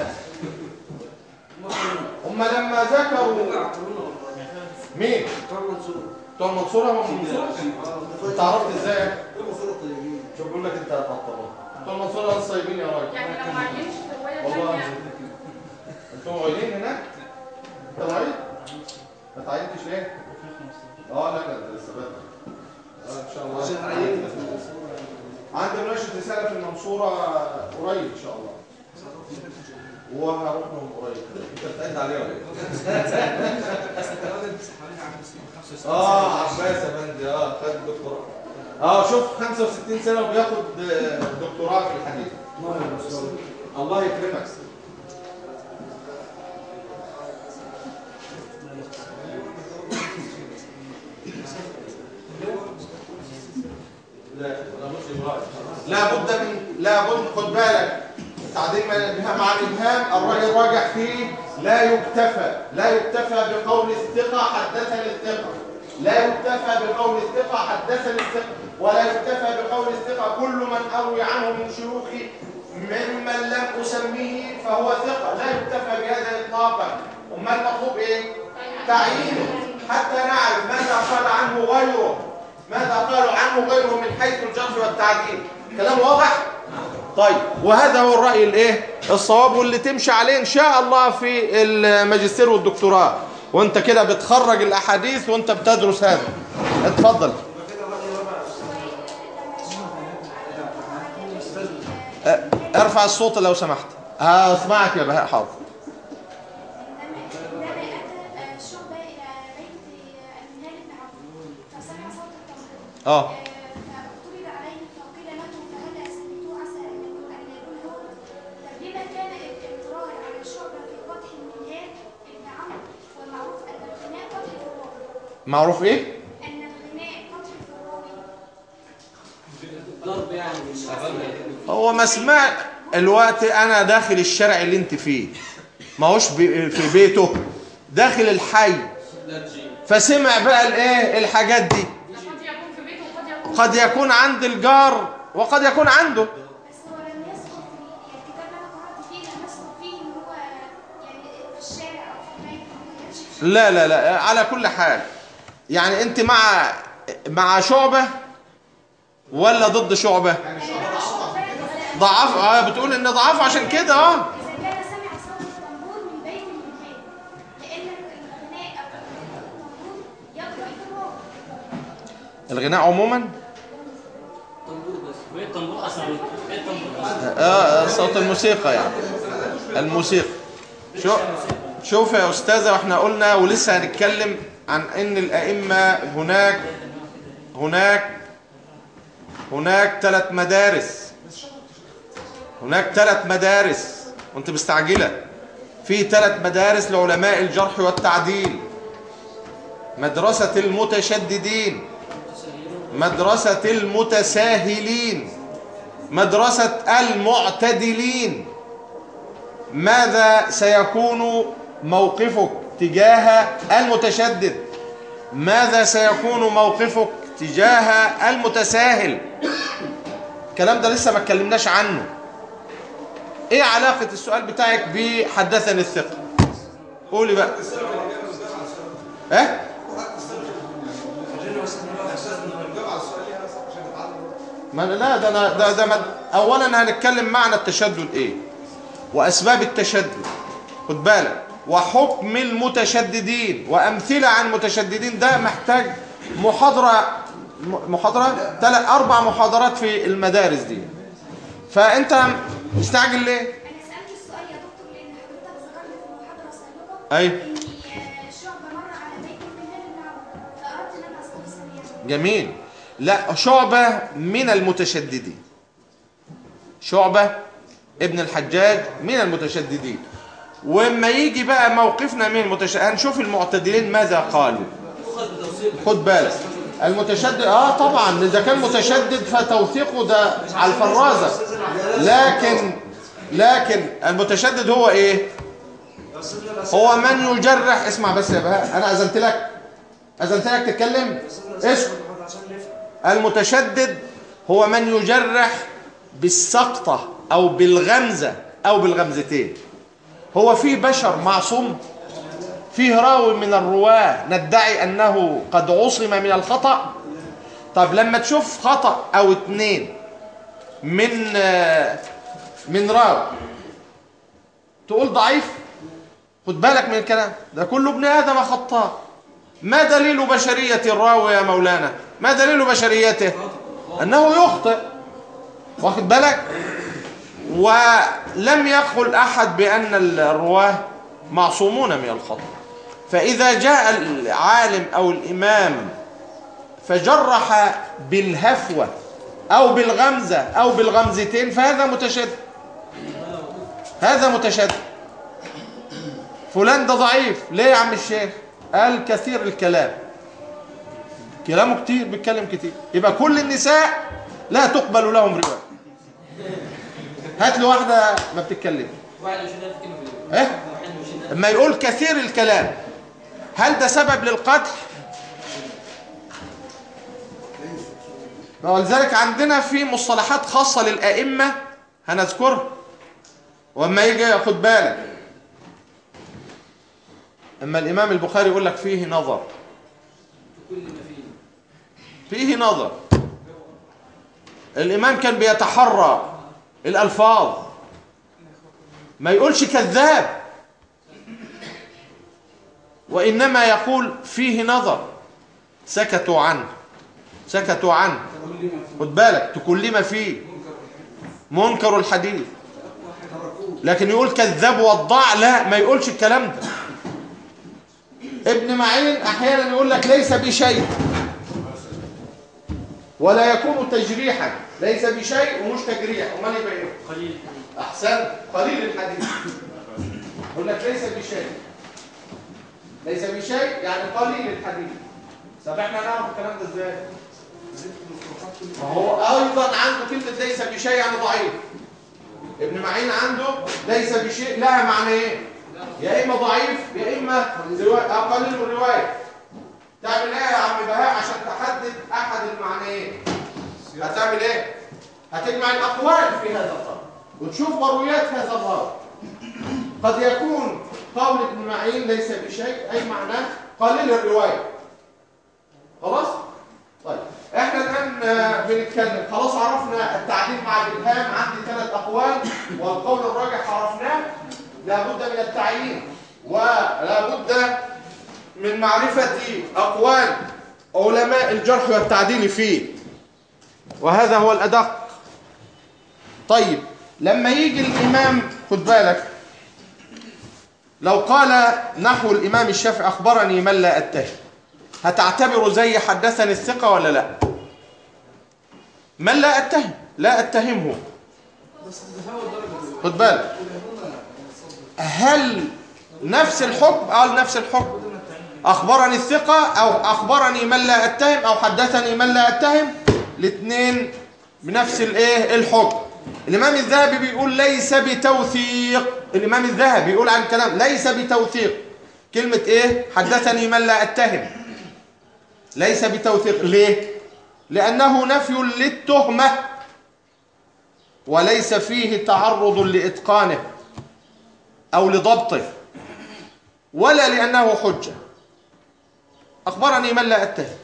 هم لما ذكروا مين بتوع المنصورة هم من المنصورة انت عرفت ازاي شوف بيقول لك انت هتعطلها بتوع المنصورة ناس طيبين يا راجل يعني لو ما عينش في الروايه والله الثانيه انتوا معينين هناك انت معين ما تعينتش ليه اه لا لا ده لسه بدري اه ان شاء الله عشان عينت عندي مناقشه رساله في المنصوره قريب ان شاء الله وهروح لهم قريب انت بتعد عليه ولا ايه؟ اه عباس يا بندي اه خد دكتوراه اه شوف 65 سنه وبياخد آه، دكتوراه في الحديث الله يكرمك لا لا بد من لا بد خد بالك تعديل مع الابهام مع الابهام الراجل راجع فيه لا يكتفى لا يكتفى بقول الثقه حدثني الثقه لا يكتفى بقول الثقه حدثني الثقه ولا يكتفى بقول الثقه كل من اروي عنه من شيوخي ممن لم اسميه فهو ثقه لا يكتفى بهذا اطلاقا امال المطلوب ايه تعيينه حتى نعرف ماذا قال عنه غيره ماذا قالوا عنه غيره من حيث الجرح والتعديل كلام واضح طيب وهذا هو الرأي الايه الصواب واللي تمشي عليه ان شاء الله في الماجستير والدكتوراه وانت كده بتخرج الاحاديث وانت بتدرس هذا اتفضل اه، ارفع الصوت لو سمحت هسمعك يا بهاء حاضر عندما أتى شعبة إلى بيت المنال بن عبد فسمع صوت التمر اه فاعترض عليه فقيل له فهلا سمعتوه عسى أن يكون أن يكون هو فبما كان الاضطرار على شعبة في قدح المنال بن عمرو والمعروف أن الغناء قدح في الراوي معروف ايه أن الغناء قدح في الراوي ضرب يعني مش هو ما سمع الوقت انا داخل الشارع اللي انت فيه ما هوش بي- في بيته داخل الحي لا تجي فسمع بقى الايه الحاجات دي قد يكون في بيته وقد يكون قد يكون عند الجار وقد يكون عنده بس هو لم يذكر في الكتاب اللي أنا قرأت فيه لم يذكر فيه إن هو يعني في الشارع أو في البيت ما كانش في لا لا لا على كل حال يعني انت مع مع شعبة ولا ضد شعبة ضعف اه بتقول ان ضعفه عشان كده اه إذا كان سمع صوت الطنبور من بيت المنهاج لأن الغناء أو الطنبور يقدح في الراوي الغناء عموما وايه الطنبور اصلا ايه الطنبور اصلا اه صوت الموسيقى يعني الموسيقى شو شوف يا استاذه واحنا قلنا ولسه هنتكلم عن ان الائمه هناك هناك هناك ثلاث مدارس هناك ثلاث مدارس وانت مستعجله في ثلاث مدارس لعلماء الجرح والتعديل مدرسه المتشددين مدرسه المتساهلين مدرسة المعتدلين ماذا سيكون موقفك تجاه المتشدد ماذا سيكون موقفك تجاه المتساهل الكلام ده لسه ما اتكلمناش عنه ايه علاقة السؤال بتاعك بحدثني الثقة قولي بقى ايه ما أنا- لا ده أنا ده ده ما- اولا هنتكلم معنى التشدد ايه واسباب التشدد خد بالك وحكم المتشددين وامثله عن المتشددين ده محتاج محاضره م- محاضره ثلاث اربع محاضرات في المدارس دي فانت مستعجل ليه انا سالت السؤال يا دكتور لان حضرتك ذكرت في المحاضره السابقه ايوه ان شعبه مر على بيت من هذا النوع فاردت ان انا استفسر يعني جميل لا شعبة من المتشددين شعبة ابن الحجاج من المتشددين وما يجي بقى موقفنا من المتشددين هنشوف المعتدلين ماذا قالوا خد بالك المتشدد اه طبعا اذا كان متشدد فتوثيقه ده على الفرازة لكن لكن المتشدد هو ايه هو من يجرح اسمع بس يا بهاء انا اذنت لك اذنت لك تتكلم اسكت المتشدد هو من يجرح بالسقطة أو بالغمزة أو بالغمزتين هو في بشر معصوم فيه راوي من الرواة ندعي أنه قد عصم من الخطأ طب لما تشوف خطأ أو اتنين من آه، من راوي تقول ضعيف خد بالك من الكلام ده كله ابن آدم خطاء ما دليل بشرية الراوي يا مولانا ما دليل بشريته أنه يخطئ واخد بالك ولم يقل أحد بأن الرواه معصومون من الخطأ فإذا جاء العالم أو الإمام فجرح بالهفوة أو بالغمزة أو بالغمزتين فهذا متشدد هذا متشدد فلان ده ضعيف ليه يا عم الشيخ قال كثير الكلام كلامه كتير بيتكلم كتير يبقى كل النساء لا تقبل لهم رواية هات له واحدة ما بتتكلم واحد مش ده في كلمه في ايه لما يقول كثير الكلام هل ده سبب للقدح ولذلك عندنا في مصطلحات خاصة للأئمة هنذكرها وما يجي ياخد بالك اما الامام البخاري يقول لك فيه نظر كل ما فيه فيه نظر الامام كان بيتحرى الالفاظ ما يقولش كذاب وانما يقول فيه نظر سكتوا عنه سكتوا عنه خد بالك تكلم فيه منكر الحديث لكن يقول كذاب وضاع لا ما يقولش الكلام ده ابن معين احيانا يقول لك ليس بشيء ولا يكون تجريحا ليس بشيء ومش تجريح امال يبقى ايه قليل احسن قليل الحديث يقول لك ليس بشيء ليس بشيء يعني قليل الحديث طب احنا نعرف الكلام ده ازاي ما هو ايضا عنده كلمه ليس بشيء يعني ضعيف ابن معين عنده ليس بشيء لها معنى ايه يا اما ضعيف يا اما رواية اقل الروايه تعمل ايه يا عم بهاء عشان تحدد احد المعنيين هتعمل ايه هتجمع الاقوال في هذا القول وتشوف مرويات هذا الراوي قد يكون قول ابن معين ليس بشيء اي معناه قليل الروايه خلاص طيب احنا الان آه، بنتكلم خلاص عرفنا التعديل مع الابهام عندي ثلاث اقوال والقول الراجح عرفناه لابد من التعيين ولابد من معرفة أقوال علماء الجرح والتعديل فيه وهذا هو الأدق طيب لما يجي الإمام خد بالك لو قال نحو الإمام الشافعي أخبرني من لا أتهم هتعتبره زي حدثني الثقة ولا لا من لا أتهم لا أتهمه خد بالك هل نفس الحكم قال نفس الحكم أخبرني الثقة أو أخبرني من لا أتهم أو حدثني من لا أتهم الاثنين بنفس الايه الحكم الإمام الذهبي بيقول ليس بتوثيق الإمام الذهبي بيقول عن كلام ليس بتوثيق كلمة إيه حدثني من لا أتهم ليس بتوثيق ليه لأنه نفي للتهمة وليس فيه تعرض لإتقانه أو لضبطه ولا لأنه حجة أخبرني من لا أتهم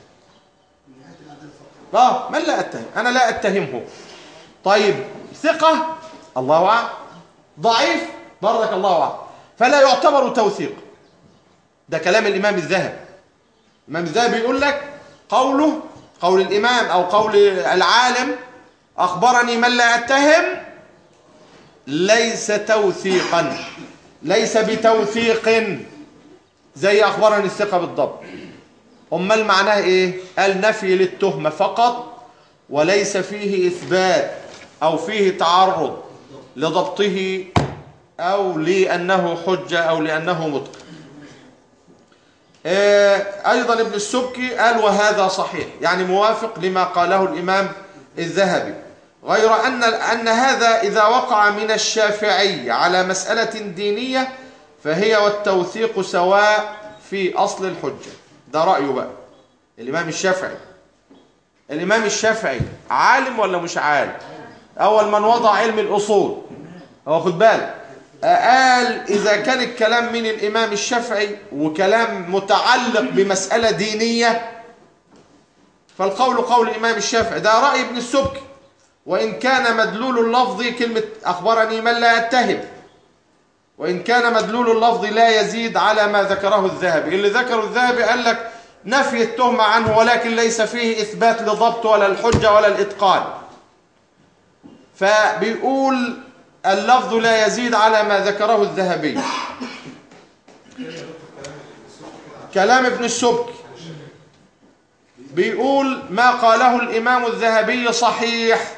آه من لا أتهم أنا لا أتهمه طيب ثقة الله أعلم ضعيف بارك الله أعلم فلا يعتبر توثيق ده كلام الإمام الذهبي الإمام الذهبي يقول لك قوله قول الإمام أو قول العالم أخبرني من لا أتهم ليس توثيقا ليس بتوثيق زي أخبرني الثقة بالضبط أمال معناه إيه قال نفي للتهمة فقط وليس فيه إثبات أو فيه تعرض لضبطه أو لأنه حجة أو لأنه متقن آه، أيضا ابن السبكي قال وهذا صحيح يعني موافق لما قاله الإمام الذهبي غير أن, أن هذا إذا وقع من الشافعي على مسألة دينية فهي والتوثيق سواء في أصل الحجة ده رأيه بقى الإمام الشافعي الإمام الشافعي عالم ولا مش عالم أول من وضع علم الأصول هو خد بالك قال إذا كان الكلام من الإمام الشافعي وكلام متعلق بمسألة دينية فالقول قول الإمام الشافعي ده رأي ابن السبكي وإن كان مدلول اللفظ كلمة أخبرني من لا يتهم وإن كان مدلول اللفظ لا يزيد على ما ذكره الذهبي اللي ذكره الذهبي قال لك نفي التهمة عنه ولكن ليس فيه إثبات لضبط ولا الحجة ولا الإتقان فبيقول اللفظ لا يزيد على ما ذكره الذهبي كلام ابن السبكي بيقول ما قاله الإمام الذهبي صحيح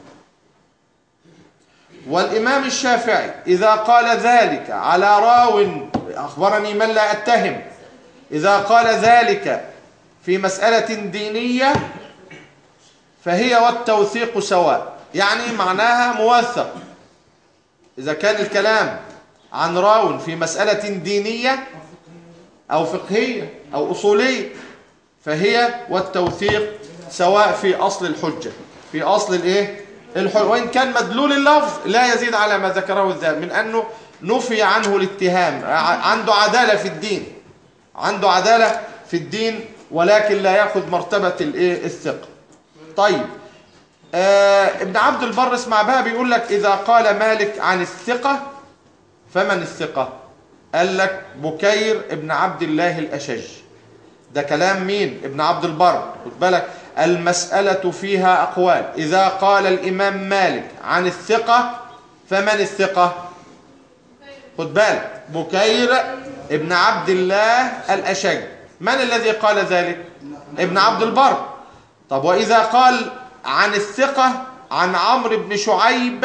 والإمام الشافعي إذا قال ذلك على راو أخبرني من لا أتهم إذا قال ذلك في مسألة دينية فهي والتوثيق سواء يعني معناها موثق إذا كان الكلام عن راو في مسألة دينية أو فقهية أو أصولية فهي والتوثيق سواء في أصل الحجة في أصل الإيه؟ الحجة وإن كان مدلول اللفظ لا يزيد على ما ذكره الذهب من أنه نفي عنه الاتهام عنده عدالة في الدين عنده عدالة في الدين ولكن لا يأخذ مرتبة الإيه؟ الثقة طيب آه ابن عبد البر اسمع بها بيقول لك إذا قال مالك عن الثقة فمن الثقة قال لك بكير ابن عبد الله الأشج ده كلام مين ابن عبد البر خد بالك المسألة فيها أقوال إذا قال الإمام مالك عن الثقة فمن الثقة خد بالك بكير ابن عبد الله الأشج من الذي قال ذلك ابن عبد البر طب وإذا قال عن الثقة عن عمرو بن شعيب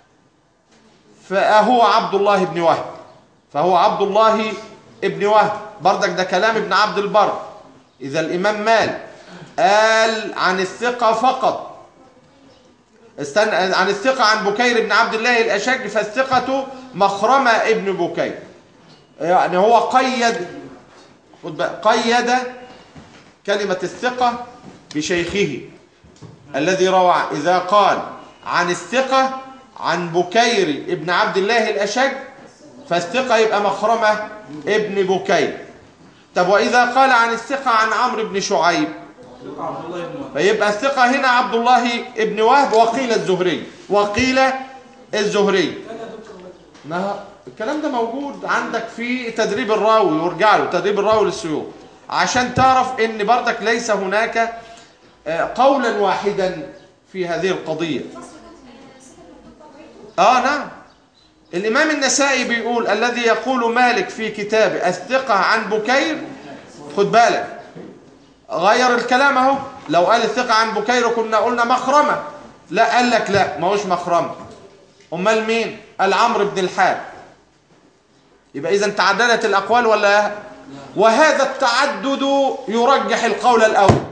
فهو عبد الله بن وهب فهو عبد الله ابن وهب بردك ده كلام ابن عبد البر إذا الإمام مال قال عن الثقة فقط استنى عن الثقة عن بكير بن عبد الله الأشج فالثقة مخرمة ابن بكير يعني هو قيد خد بقى، قيد كلمة الثقة بشيخه الذي روى إذا قال عن الثقة عن بكير ابن عبد الله الأشج فالثقة يبقى مخرمة ابن بكير طب وإذا قال عن الثقة عن عمرو بن شعيب عبد الله بن وهب فيبقى الثقة هنا عبد الله ابن وهب وقيل الزهري وقيل الزهري ما الكلام ده موجود عندك في تدريب الراوي وارجع له تدريب الراوي للسيوف عشان تعرف ان بردك ليس هناك آه، قولا واحدا في هذه القضية اه نعم الامام النسائي بيقول الذي يقول مالك في كتابه الثقة عن بكير خد بالك غير الكلام اهو لو قال الثقة عن بكير كنا قلنا مخرمة لا قال لك لا ما هوش مخرمة امال مين قال عمرو بن الحارث يبقى اذا تعددت الاقوال ولا وهذا التعدد يرجح القول الاول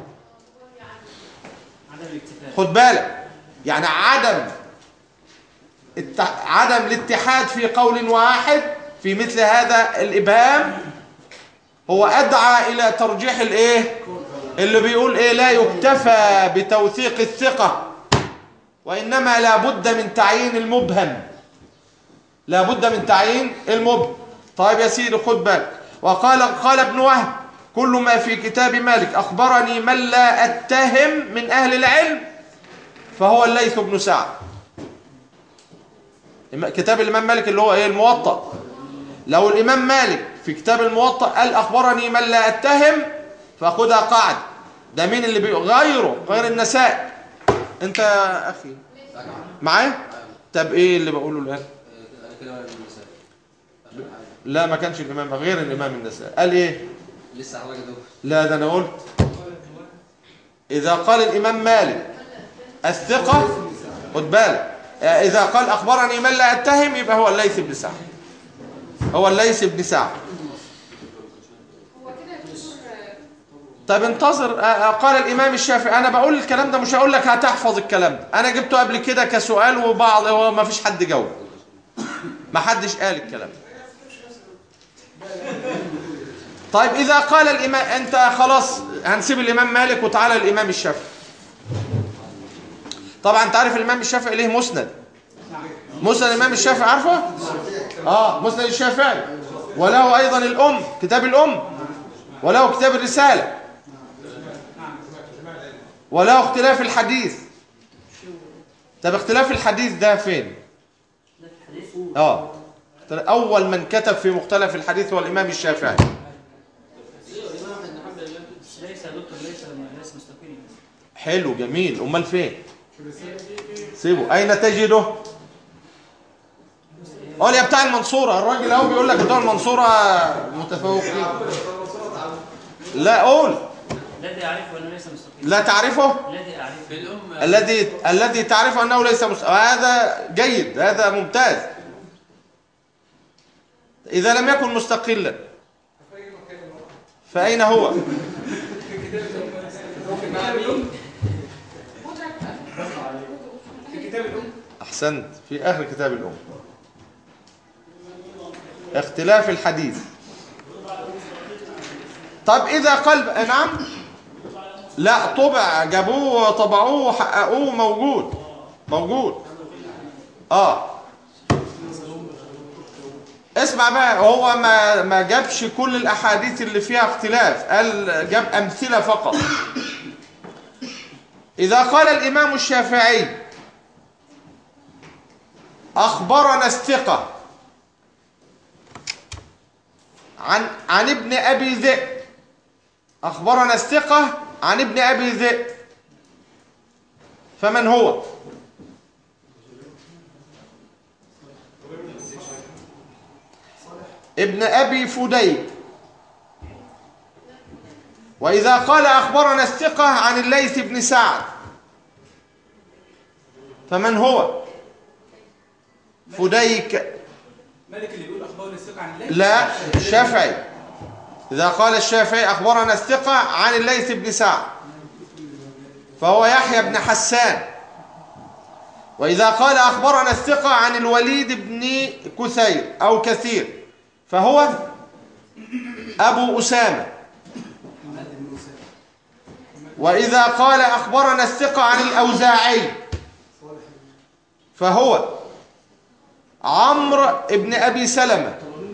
عدم الاكتفاء خد بالك يعني عدم الت... عدم الاتحاد في قول واحد في مثل هذا الابهام هو ادعى الى ترجيح الايه اللي بيقول ايه لا يكتفى بتوثيق الثقة وإنما لا بد من تعيين المبهم لا بد من تعيين المبهم طيب يا سيدي خد بالك وقال قال ابن وهب كل ما في كتاب مالك أخبرني من لا أتهم من أهل العلم فهو الليث بن سعد إما- كتاب الإمام مالك اللي هو إيه الموطأ لو الإمام مالك في كتاب الموطأ قال أخبرني من لا أتهم فخدها قاعدة ده مين اللي بي... غيره غير النساء انت يا اخي معايا طب ايه اللي بقوله الان انا كده بقى من المسائل لا ما كانش الامام غير الامام النساء قال ايه لسه حضرتك دوت لا ده انا قلت اذا قال الامام مالك الثقة خد بالك اذا قال اخبرني من لا اتهم يبقى هو الليث بن سعد هو الليث بن سعد هو كده يا دكتور آه، طيب انتظر آه، آه، قال الامام الشافعي انا بقول الكلام ده مش هقول لك هتحفظ الكلام ده انا جبته قبل كده كسؤال وبعض وما فيش حد جاوب ما حدش قال الكلام ده طيب اذا قال الامام انت خلاص هنسيب الامام مالك وتعالى الامام الشافعي طبعا انت عارف الامام الشافعي ليه مسند مسند الامام الشافعي عارفه اه مسند الشافعي وله ايضا الام كتاب الام وله كتاب الرساله وله اختلاف الحديث طب اختلاف الحديث ده فين ده في الحديث اه اول من كتب في مختلف الحديث هو الامام الشافعي ليس يا دكتور ليس ليس مستقيم حلو جميل امال فين سيبه اين تجده قول يا بتاع المنصوره الراجل اهو بيقول لك بتوع المنصوره متفوقين لا قول الذي اعرفه انه ليس مستقيم لا تعرفه الذي اعرفه في الام الذي الذي تعرف انه ليس مس... هذا جيد هذا ممتاز اذا لم يكن مستقلا فاين هو في كتاب الام احسنت في اخر كتاب الام اختلاف الحديث طب اذا قال نعم لا طبع جابوه طبعوه حققوه موجود موجود اه اسمع بقى هو ما ما جابش كل الاحاديث اللي فيها اختلاف قال جاب امثله فقط اذا قال الامام الشافعي اخبرنا الثقه عن عن ابن ابي ذئب اخبرنا الثقه عن ابن ابي ذئب فمن هو ابن ابي فديك واذا قال اخبرنا الثقه عن الليث بن سعد فمن هو فديك مالك اللي بيقول اخبار الثقه عن الله لا الشافعي إذا قال الشافعي أخبرنا الثقة عن الليث بن سعد فهو يحيى بن حسان وإذا قال أخبرنا الثقة عن الوليد بن كثير أو كثير فهو أبو أسامة وإذا قال أخبرنا الثقة عن الأوزاعي فهو عمرو بن أبي سلمة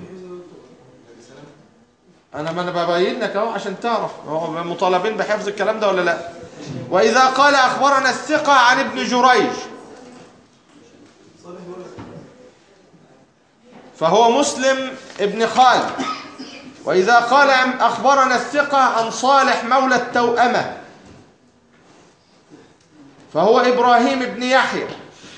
انا ما انا ببين لك اهو عشان تعرف هو مطالبين بحفظ الكلام ده ولا لا واذا قال اخبرنا الثقه عن ابن جريج فهو مسلم ابن خالد واذا قال عن- اخبرنا الثقه عن صالح مولى التوأمه فهو ابراهيم بن يحيى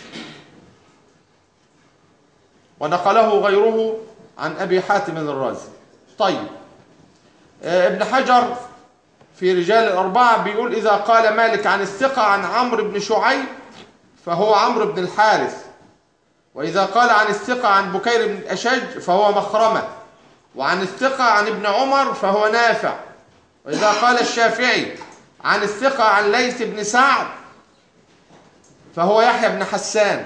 ونقله غيره عن ابي حاتم الرازي طيب آه، ابن حجر في رجال الأربعة بيقول إذا قال مالك عن الثقة عن عمرو بن شعيب فهو عمرو بن الحارث وإذا قال عن الثقة عن بكير بن الأشج فهو مخرمة وعن الثقة عن ابن عمر فهو نافع وإذا قال الشافعي عن الثقة عن ليث بن سعد فهو يحيى بن حسان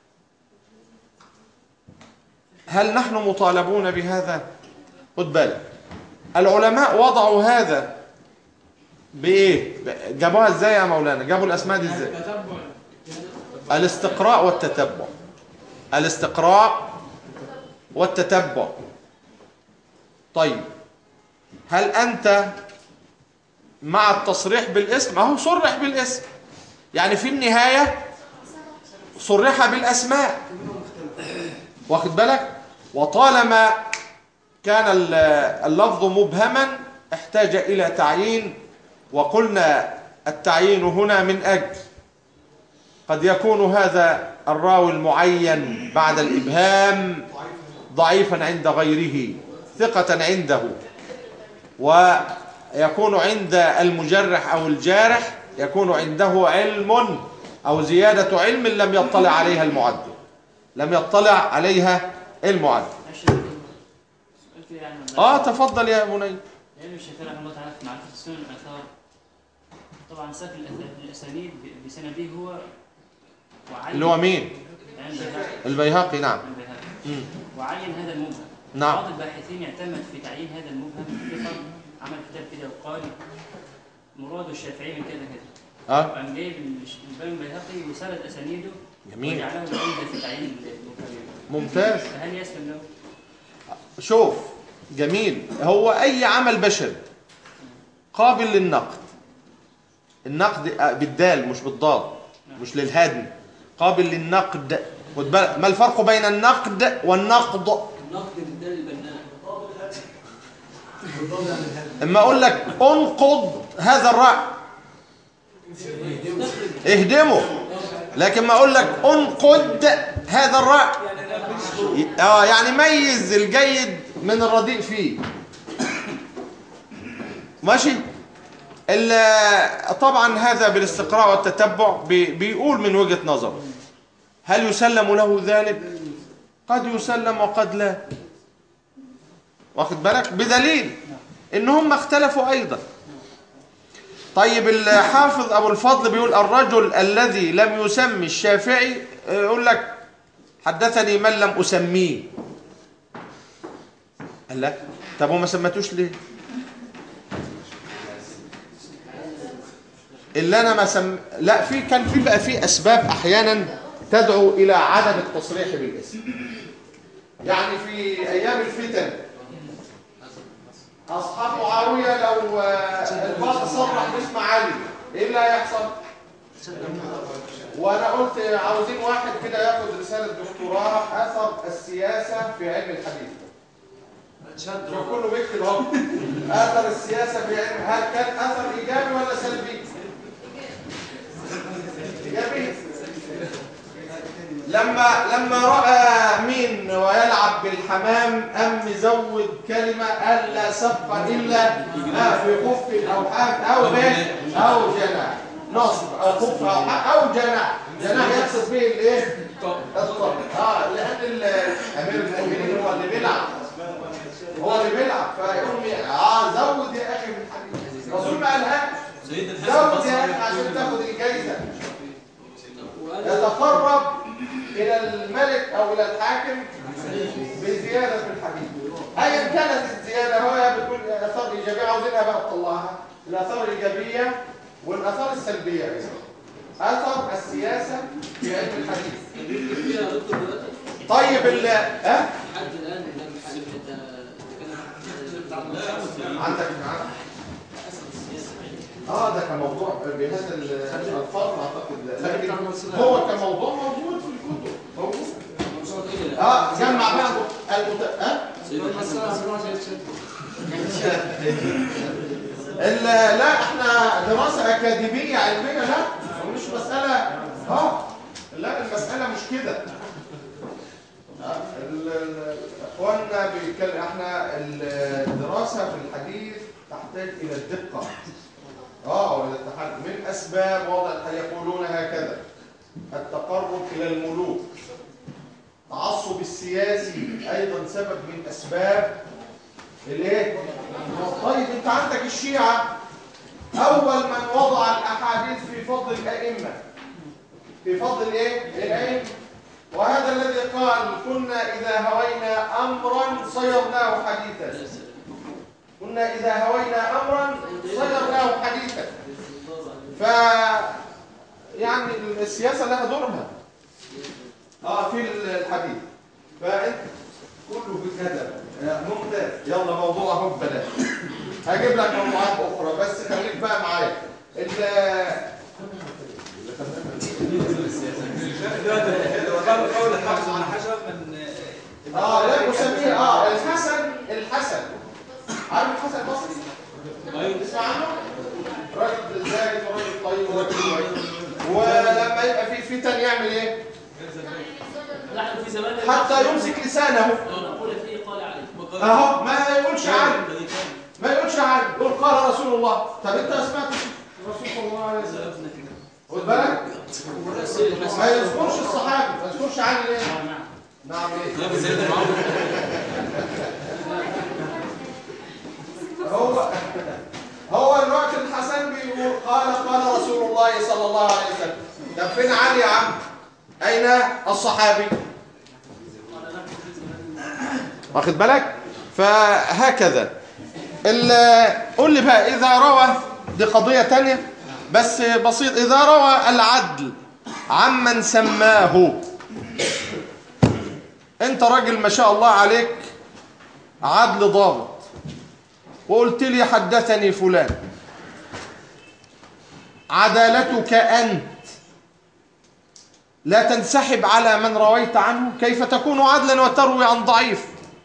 هل نحن مطالبون بهذا؟ خد بالك العلماء وضعوا هذا بايه ب- جابوها ازاي يا مولانا جابوا الاسماء دي ازاي الاستقراء والتتبع الاستقراء والتتبع طيب هل أنت مع التصريح بالاسم اهو صرح بالاسم يعني في النهاية صرح بالأسماء واخد بالك وطالما كان ال- اللفظ مبهما احتاج إلى تعيين وقلنا التعيين هنا من أجل قد يكون هذا الراوي المعين بعد الإبهام ضعيفا عند غيره ثقة عنده ويكون عند المجرح أو الجارح يكون عنده علم أو زيادة علم لم يطلع عليها المعدل لم يطلع عليها المعدل معلش يا دكتور، سؤال كده يعني والله. اه تفضل يا بني علم الشافعي رحمه الله تعالى في معرفة السنن الآثار طبعا ساق الأث- الأسانيد ب- بسنده هو وعين اللي هو مين يعني البيهقي. البيهقي نعم البيهقي. مم. وعين هذا المبهم نعم. بعض الباحثين اعتمد في تعيين هذا المبهم ثقة عمل كتاب كده وقال مراد الشافعي من كذا كذا اه وقام جايب الش- الإمام البيهقي وسرد أسانيده جميل وجعله العمدة في تعيين المبهم ممتاز فهل يسلم له؟ شوف جميل هو أي عمل بشري قابل للنقد النقد آه، بالدال مش بالضاد مش للهدم قابل للنقد خد بالك ما الفرق بين النقد والنقد النقد للدال البناء اما اقول لك انقض هذا الرأي اهدمه لكن ما اقول لك انقد هذا الرأي اه يعني ميز الجيد من الرديء فيه ماشي ال- طبعا هذا بالاستقراء والتتبع بي- بيقول من وجهة نظره هل يسلم له ذلك قد يسلم وقد لا واخد بالك بدليل ان هم اختلفوا ايضا طيب الحافظ ابو الفضل بيقول الرجل الذي لم يسمي الشافعي يقول لك حدثني من لم اسميه قال لا طب وما سمتوش ليه اللي انا ما سم لا في كان في بقى في اسباب احيانا تدعو الى عدم التصريح بالاسم يعني في ايام الفتن اصحاب معاويه لو آه، البعض صرح باسم علي ايه اللي هيحصل وانا قلت عاوزين واحد كده ياخد رساله دكتوراه اثر السياسه في علم الحديث شوف كله بيكتب اهو اثر السياسه في علم هل كان اثر ايجابي ولا سلبي ايجابي لما لما راى مين ويلعب بالحمام ام مزود كلمه قال لا سبق الا آه في خف او حام او به او جناح نصب او خف او حام او جناح جناح يقصد به الايه الطب اه لان ال- امير المؤمنين هو اللي بيلعب هو اللي بيلعب فيقوم ي- اه زود يا اخي من الحديث الرسول ما قالهاش سيد الحسن زود يا البصري اخي عشان تاخد الجايزه يتقرب الى الملك او الى الحاكم بزياده في الحديث ايا كانت الزياده هو بتقول اثار ايجابيه عاوزينها بقى تطلعها الاثار الايجابيه والاثار السلبيه أيضا. اثر السياسه في علم الحديث فيها دكتور دلوقتي طيب ال ها حد الان لم يحسب انت عندك معاك اه ده كان موضوع بهذا الالفاظ اعتقد لكن هو كموضوع موجود في الكتب موجود اه جمع بقى المت... اه ال- لا احنا دراسة أكاديمية علمية لا مش مسألة اه لا المسألة مش كده آه، ال- ال- اخواننا بيتكلم احنا الدراسة في الحديث تحتاج إلى الدقة اه ولا التحدي من أسباب وضع الحديث يقولون هكذا التقرب إلى الملوك التعصب السياسي أيضا سبب من أسباب الايه طيب انت عندك الشيعة اول من وضع الاحاديث في فضل الائمة في فضل الايه الائمة وهذا الذي قال كنا اذا هوينا امرا صيرناه حديثا كنا اذا هوينا امرا صيرناه حديثا ف يعني السياسة لها دورها اه في الحديث فانت كله بكذا ممتاز يلا موضوع اهو ببلاش هجيب لك موضوعات اخرى بس خليك بقى معايا ال- قول قول الحافظ ابن حجر من اه لا مسميه اه الحسن الحسن عارف الحسن البصري؟ ايوه تسمع عنه؟ راجل زاهد وراجل طيب وراجل كويس ولما يبقى في فتن يعمل ايه؟ نحن في زمان حتى يمسك لسانه نقول فيه قال عليه اهو ما يقولش عنه ما يقولش عنه يقول قال رسول الله طب انت سمعت رسول صلى الله عليه وسلم خد بالك ما يذكرش الصحابي ما يذكرش عن ايه نعم ايه لا بزيد معاهم هو هو الوقت الحسن بيقول قال قال رسول الله صلى الله عليه وسلم طب فين علي يا عم اين الصحابي واخد بالك فهكذا ال- قول لي بقى اذا روى دي قضيه تانية بس بسيط اذا روى العدل عمن سماه انت راجل ما شاء الله عليك عدل ضابط وقلت لي حدثني فلان عدالتك أنت لا تنسحب على من رويت عنه كيف تكون عدلا وتروي عن ضعيف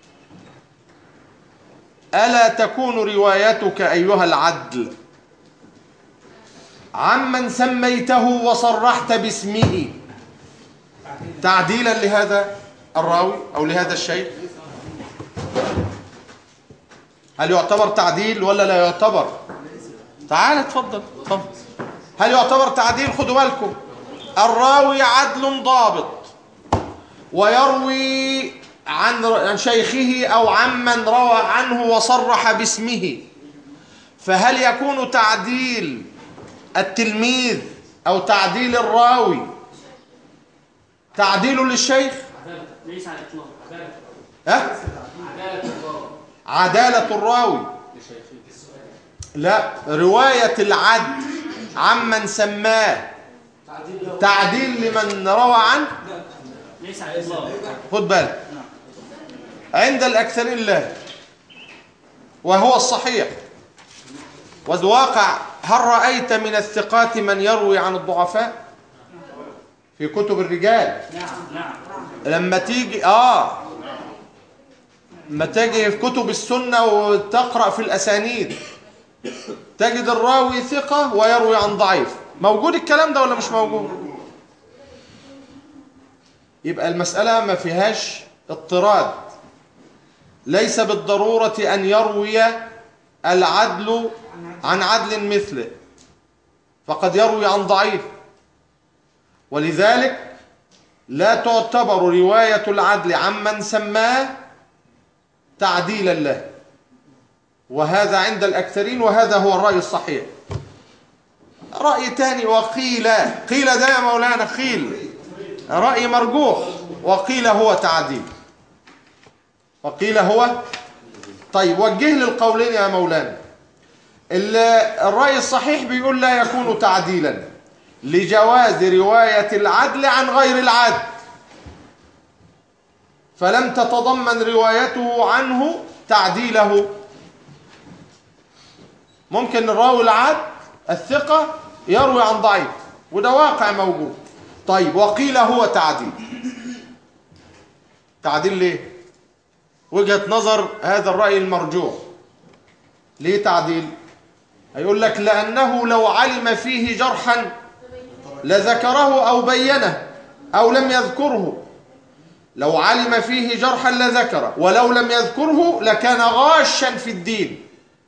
ألا تكون روايتك أيها العدل عمن سميته وصرحت باسمه تعديلا لهذا الراوي أو لهذا الشيء هل يعتبر تعديل ولا لا يعتبر تعال اتفضل اتفضل هل يعتبر تعديل خدوا بالكم الراوي عدل ضابط ويروي عن عن شيخه او عمن روى عنه وصرح باسمه فهل يكون تعديل التلميذ او تعديل الراوي تعديل للشيخ ليس على الاطلاق ها عدالة الله عدالة الراوي لا رواية العدل عمن سماه تعديل لمن روى عنه ليس على الاطلاق خد بالك عند الأكثرين لا وهو الصحيح والواقع هل رأيت من الثقات من يروي عن الضعفاء في كتب الرجال نعم نعم لما تيجي اه لما تيجي في كتب السنة وتقرأ في الأسانيد تجد الراوي ثقة ويروي عن ضعيف موجود الكلام ده ولا مش موجود يبقى المسألة ما فيهاش اضطراد ليس بالضرورة أن يروي العدل عن عدل مثله فقد يروي عن ضعيف ولذلك لا تعتبر رواية العدل عمن سماه تعديلا له وهذا عند الأكثرين وهذا هو الرأي الصحيح رأي تاني وقيل قيل ده يا مولانا قيل رأي مرجوح وقيل هو تعديل وقيل هو طيب وجه لي القولين يا مولانا ال- الرأي الصحيح بيقول لا يكون تعديلا لجواز رواية العدل عن غير العدل فلم تتضمن روايته عنه تعديله ممكن الراوي العدل الثقة يروي عن ضعيف وده واقع موجود طيب وقيل هو تعديل تعديل ليه وجهة نظر هذا الرأي المرجوح ليه تعديل هيقول لك لأنه لو علم فيه جرحا لذكره أو بينه أو لم يذكره لو علم فيه جرحا لذكره ولو لم يذكره لكان غاشا في الدين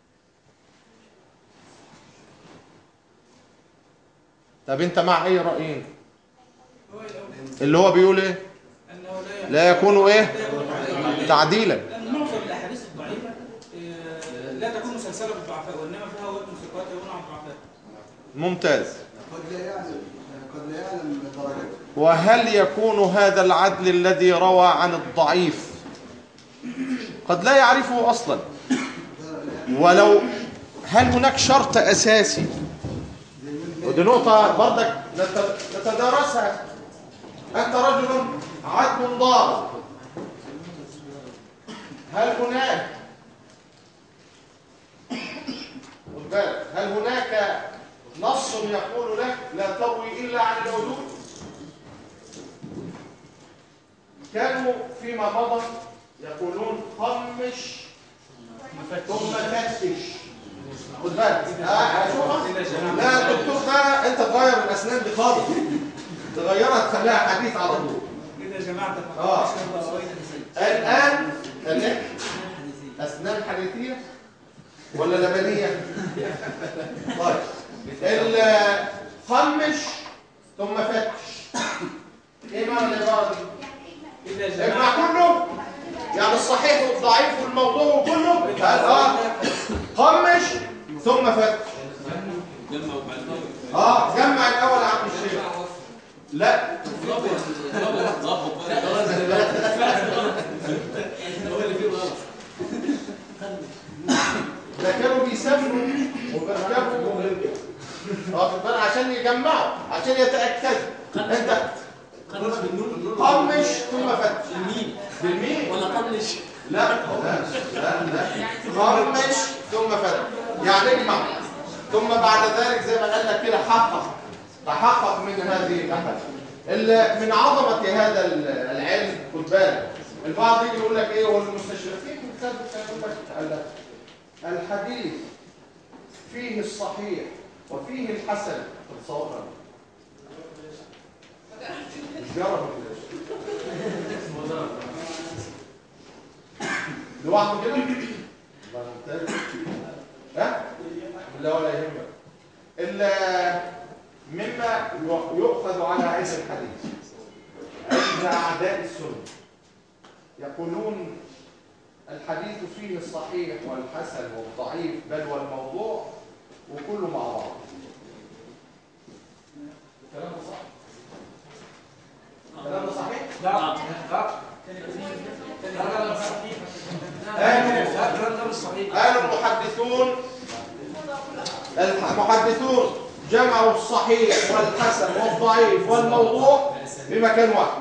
طب انت مع اي رأيين اللي هو بيقول ايه انه لا لا يكون ايه تعديلا لان معظم الاحاديث الضعيفه آه، لا تكون مسلسله بالضعفاء وانما فيها وزن ثقات يكون عن ضعفاء ممتاز قد لا يعلم قد لا يعلم درجته وهل يكون هذا العدل الذي روى عن الضعيف قد لا يعرفه اصلا ولو هل هناك شرط اساسي ودي نقطة برضك نت- نتدارسها أنت رجل عدل ضابط هل هناك خد بالك هل هناك نص يقول لك لا تروي الا عن العدول كانوا فيما مضى يقولون خمش ثم فتش خد بالك آه، شوفها لا الدكتور ده انت تغير الاسنان دي خالص تغيرها تخليها حديث على طول كده يا جماعه اه الان الان اسنان حديثيه ولا لبنيه طيب ال- خمش ثم فتش ايه معنى العباره دي اجمع كله يعني الصحيح والضعيف والموضوع كله قال اه خمش ثم فتش جمع وبعد كده اه جمع الاول يا عم الشيخ لا ظبط ظبط هو اللي فيه غلط ده كانوا بيسموا وبيركبوا واخد بالك عشان يجمعوا عشان يتاكدوا انت قمش ثم فتش بالميم بالميم ولا طنش لا لا لا لا قمش ثم فتش يعني اجمع ثم بعد ذلك زي ما قال لك كده حقق تحقق من هذه الاحاديث ال- من عظمه هذا ال- العلم خد بالك البعض يجي يقول لك ايه هو المستشرقين كتابوا يقول لك قال لك الحديث فيه الصحيح وفيه الحسن تصور مش جرب لوحده كده الله ممتاز ها لا ولا يهمك الا مما يؤخذ على علم الحديث عند اعداء السنه يقولون الحديث فيه الصحيح والحسن والضعيف بل والموضوع وكله مع بعض الكلام ده صح الكلام ده صحيح لا لا لا لا صحيح لا الكلام ده مش صحيح قال المحدثون المحدثون جمعوا الصحيح والحسن والضعيف والموضوع بمكان واحد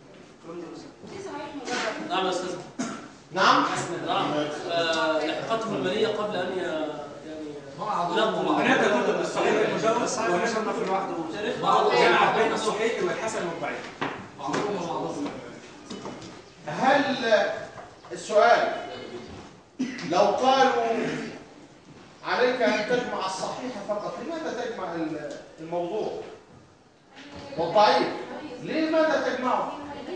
نعم يا استاذ نعم نعم آه، لحقتهم الماليه قبل ان ي- يعني يلقوا هناك كتب الصحيح المجرد ونشرنا في لوحده جمع بين الصحيح والحسن والضعيف هل السؤال لو قالوا عليك أن تجمع الصحيح فقط لماذا تجمع ال- الموضوع والضعيف لماذا تجمعه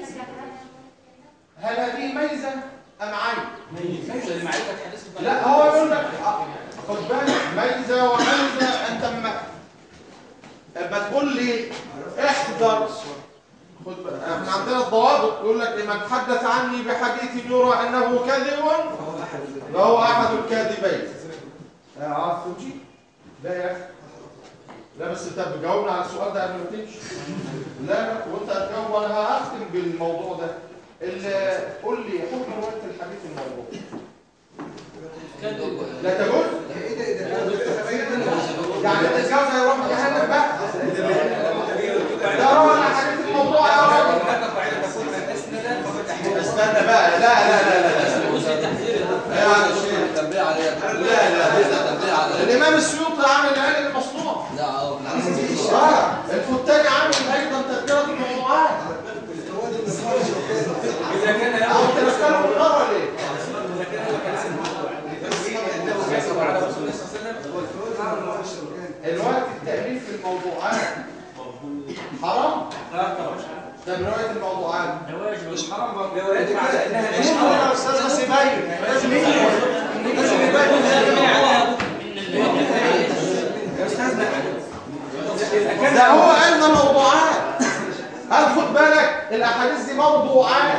هل هذه ميزة أم عيب ميزه لمعرفه حديث الضعيف لا هو يقول لك آه، خد بالك ميزة وميزة أنت ما ما تقول لي احذر خد بالك احنا عندنا الضوابط يقول لك لمن حدث عني بحديث يرى أنه كذب فهو أحد الكاذبين يا عارف تمشي؟ لا يا أخي لا بس انت بتجاوبنا على السؤال ده قبل ما تمشي لا لا وانت هتجاوب وانا هختم بالموضوع ده اللي قول لي حكم روايه الحديث الموضوع لا تجوز يعني انت تتجوز هيروح جهنم بقى ده روى الحديث الموضوع يا راجل استنى بقى لا لا لا لا لا يا شيخ تنبيه عليه لا لا تنبيه عليه الامام السيوطي عامل علم المصنوع لا اه بالعكس اه الفتاني عامل ايضا تذكره الموضوعات اذا كان او تذكره بالمره ليه على رسول الله صلى الله عليه وسلم الوقت التأليف في الموضوعات حرام لا طبعا ده من رواية الموضوعات ده واجب مش حرام برضه يجب على انها مش حرام يا استاذ بس يبين لازم يبين لازم يبين يا استاذنا اذا كان ده هو قالنا موضوعات هل خد بالك الاحاديث دي موضوعات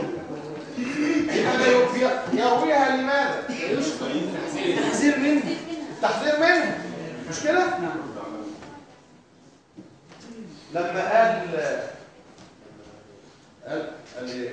يبقى يرو- يرويها لماذا؟ تحذير منه التحذير منه مش كده؟ لما قال قال قال ايه؟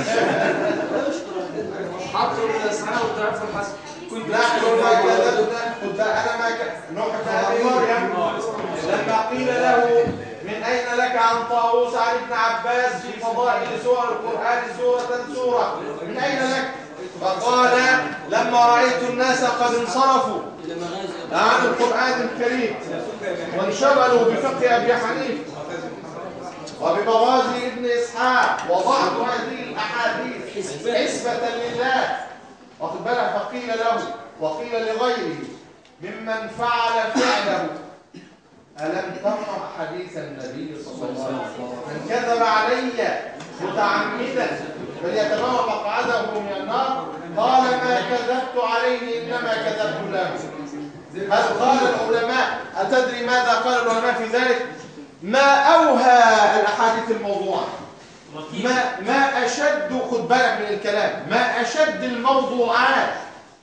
حطوا الصحيح والضعيف والحسن كنت نحن ما كذبنا خد بقى انا ما ك- نوح بن ابي مريم لما قيل له من أين لك عن طاووس عن ابن عباس في فضائل سور القرآن سورة سورة من أين لك فقال لما رأيت الناس قد انصرفوا عن القرآن الكريم وانشغلوا بفقه أبي حنيفة وبمغازي ابن إسحاق وضعت هذه الأحاديث حسبة لله واخد بالك فقيل له وقيل لغيره ممن فعل فعله ألم تقرأ حديث النبي صلى الله عليه وسلم من كذب علي متعمدا فليتبوأ مقعده من النار قال ما كذبت عليه إنما كذبت له هل قال العلماء أتدري ماذا قال العلماء في ذلك ما أوهى الأحاديث الموضوعة ما ما أشد خد بالك من الكلام ما أشد الموضوعات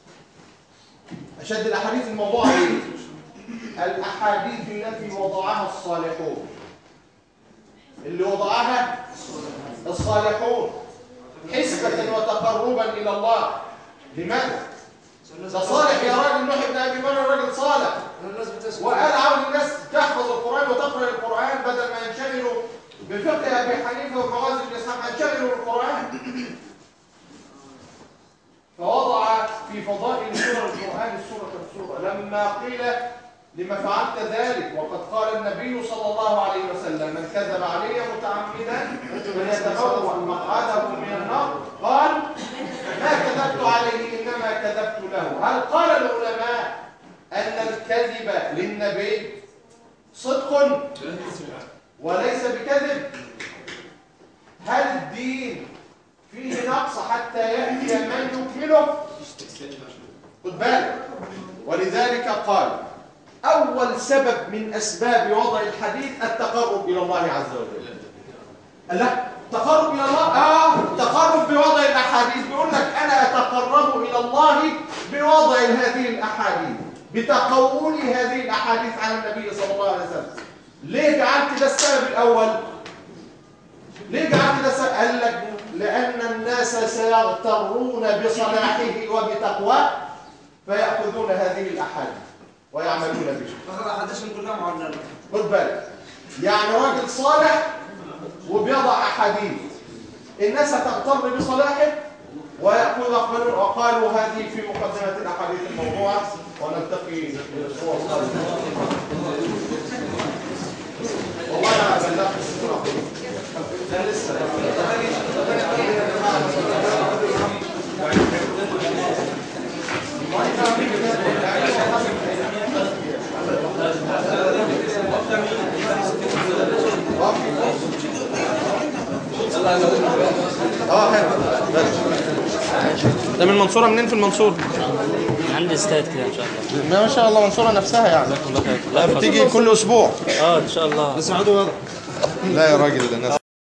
أشد الأحاديث الموضوعة إيه؟ الأحاديث التي وضعها الصالحون اللي وضعها الصالحون حسبة وتقربا إلى الله لماذا؟ ده صالح يا راجل نوح بن أبي مريم راجل صالح الناس بتسكت وقال عاوز الناس تحفظ القرآن وتقرأ القرآن بدل ما ينشغلوا بفقه أبي حنيفة ومغازي بن إسحاق ينشغلوا بالقرآن فوضع في فضائل سور القرآن سورة سورة لما قيل لما فعلت ذلك وقد قال النبي صلى الله عليه وسلم من كذب علي متعمدا فليتبوأ مقعده من النار قال ما كذبت عليه إنما كذبت له هل قال العلماء أن الكذب للنبي صدق وليس بكذب هل الدين فيه نقص حتى يأتي من يكمله خد بالك ولذلك قال أول سبب من أسباب وضع الحديث التقرب إلى الله عز وجل قال لا تقرب إلى الله آه تقرب بوضع الأحاديث بيقول لك أنا أتقرب إلى الله بوضع هذه الأحاديث بتقول هذه الأحاديث عن النبي صلى الله عليه وسلم ليه جعلت ده السبب الأول ليه جعلت ده السبب قال لك لأن الناس سيغترون بصلاحه وبتقواه فيأخذون هذه الأحاديث ويعملون بها فقط احاديثهم كلها معلله خد بالك يعني راجل صالح وبيضع احاديث الناس هتغتر بصلاحه ويأخذ يقبلون وقالوا هذه في مقدمة الأحاديث الموضوعة ونلتقي بالصور القادمة والله أنا بلغت الصورة لا لسه اه حلو ده من المنصورة منين في المنصورة؟ عندي استاد كده ان شاء الله ما شاء الله منصورة نفسها يعني الله خير الله يحفظك. بتيجي كل أسبوع اه ان شاء الله لا يا راجل الناس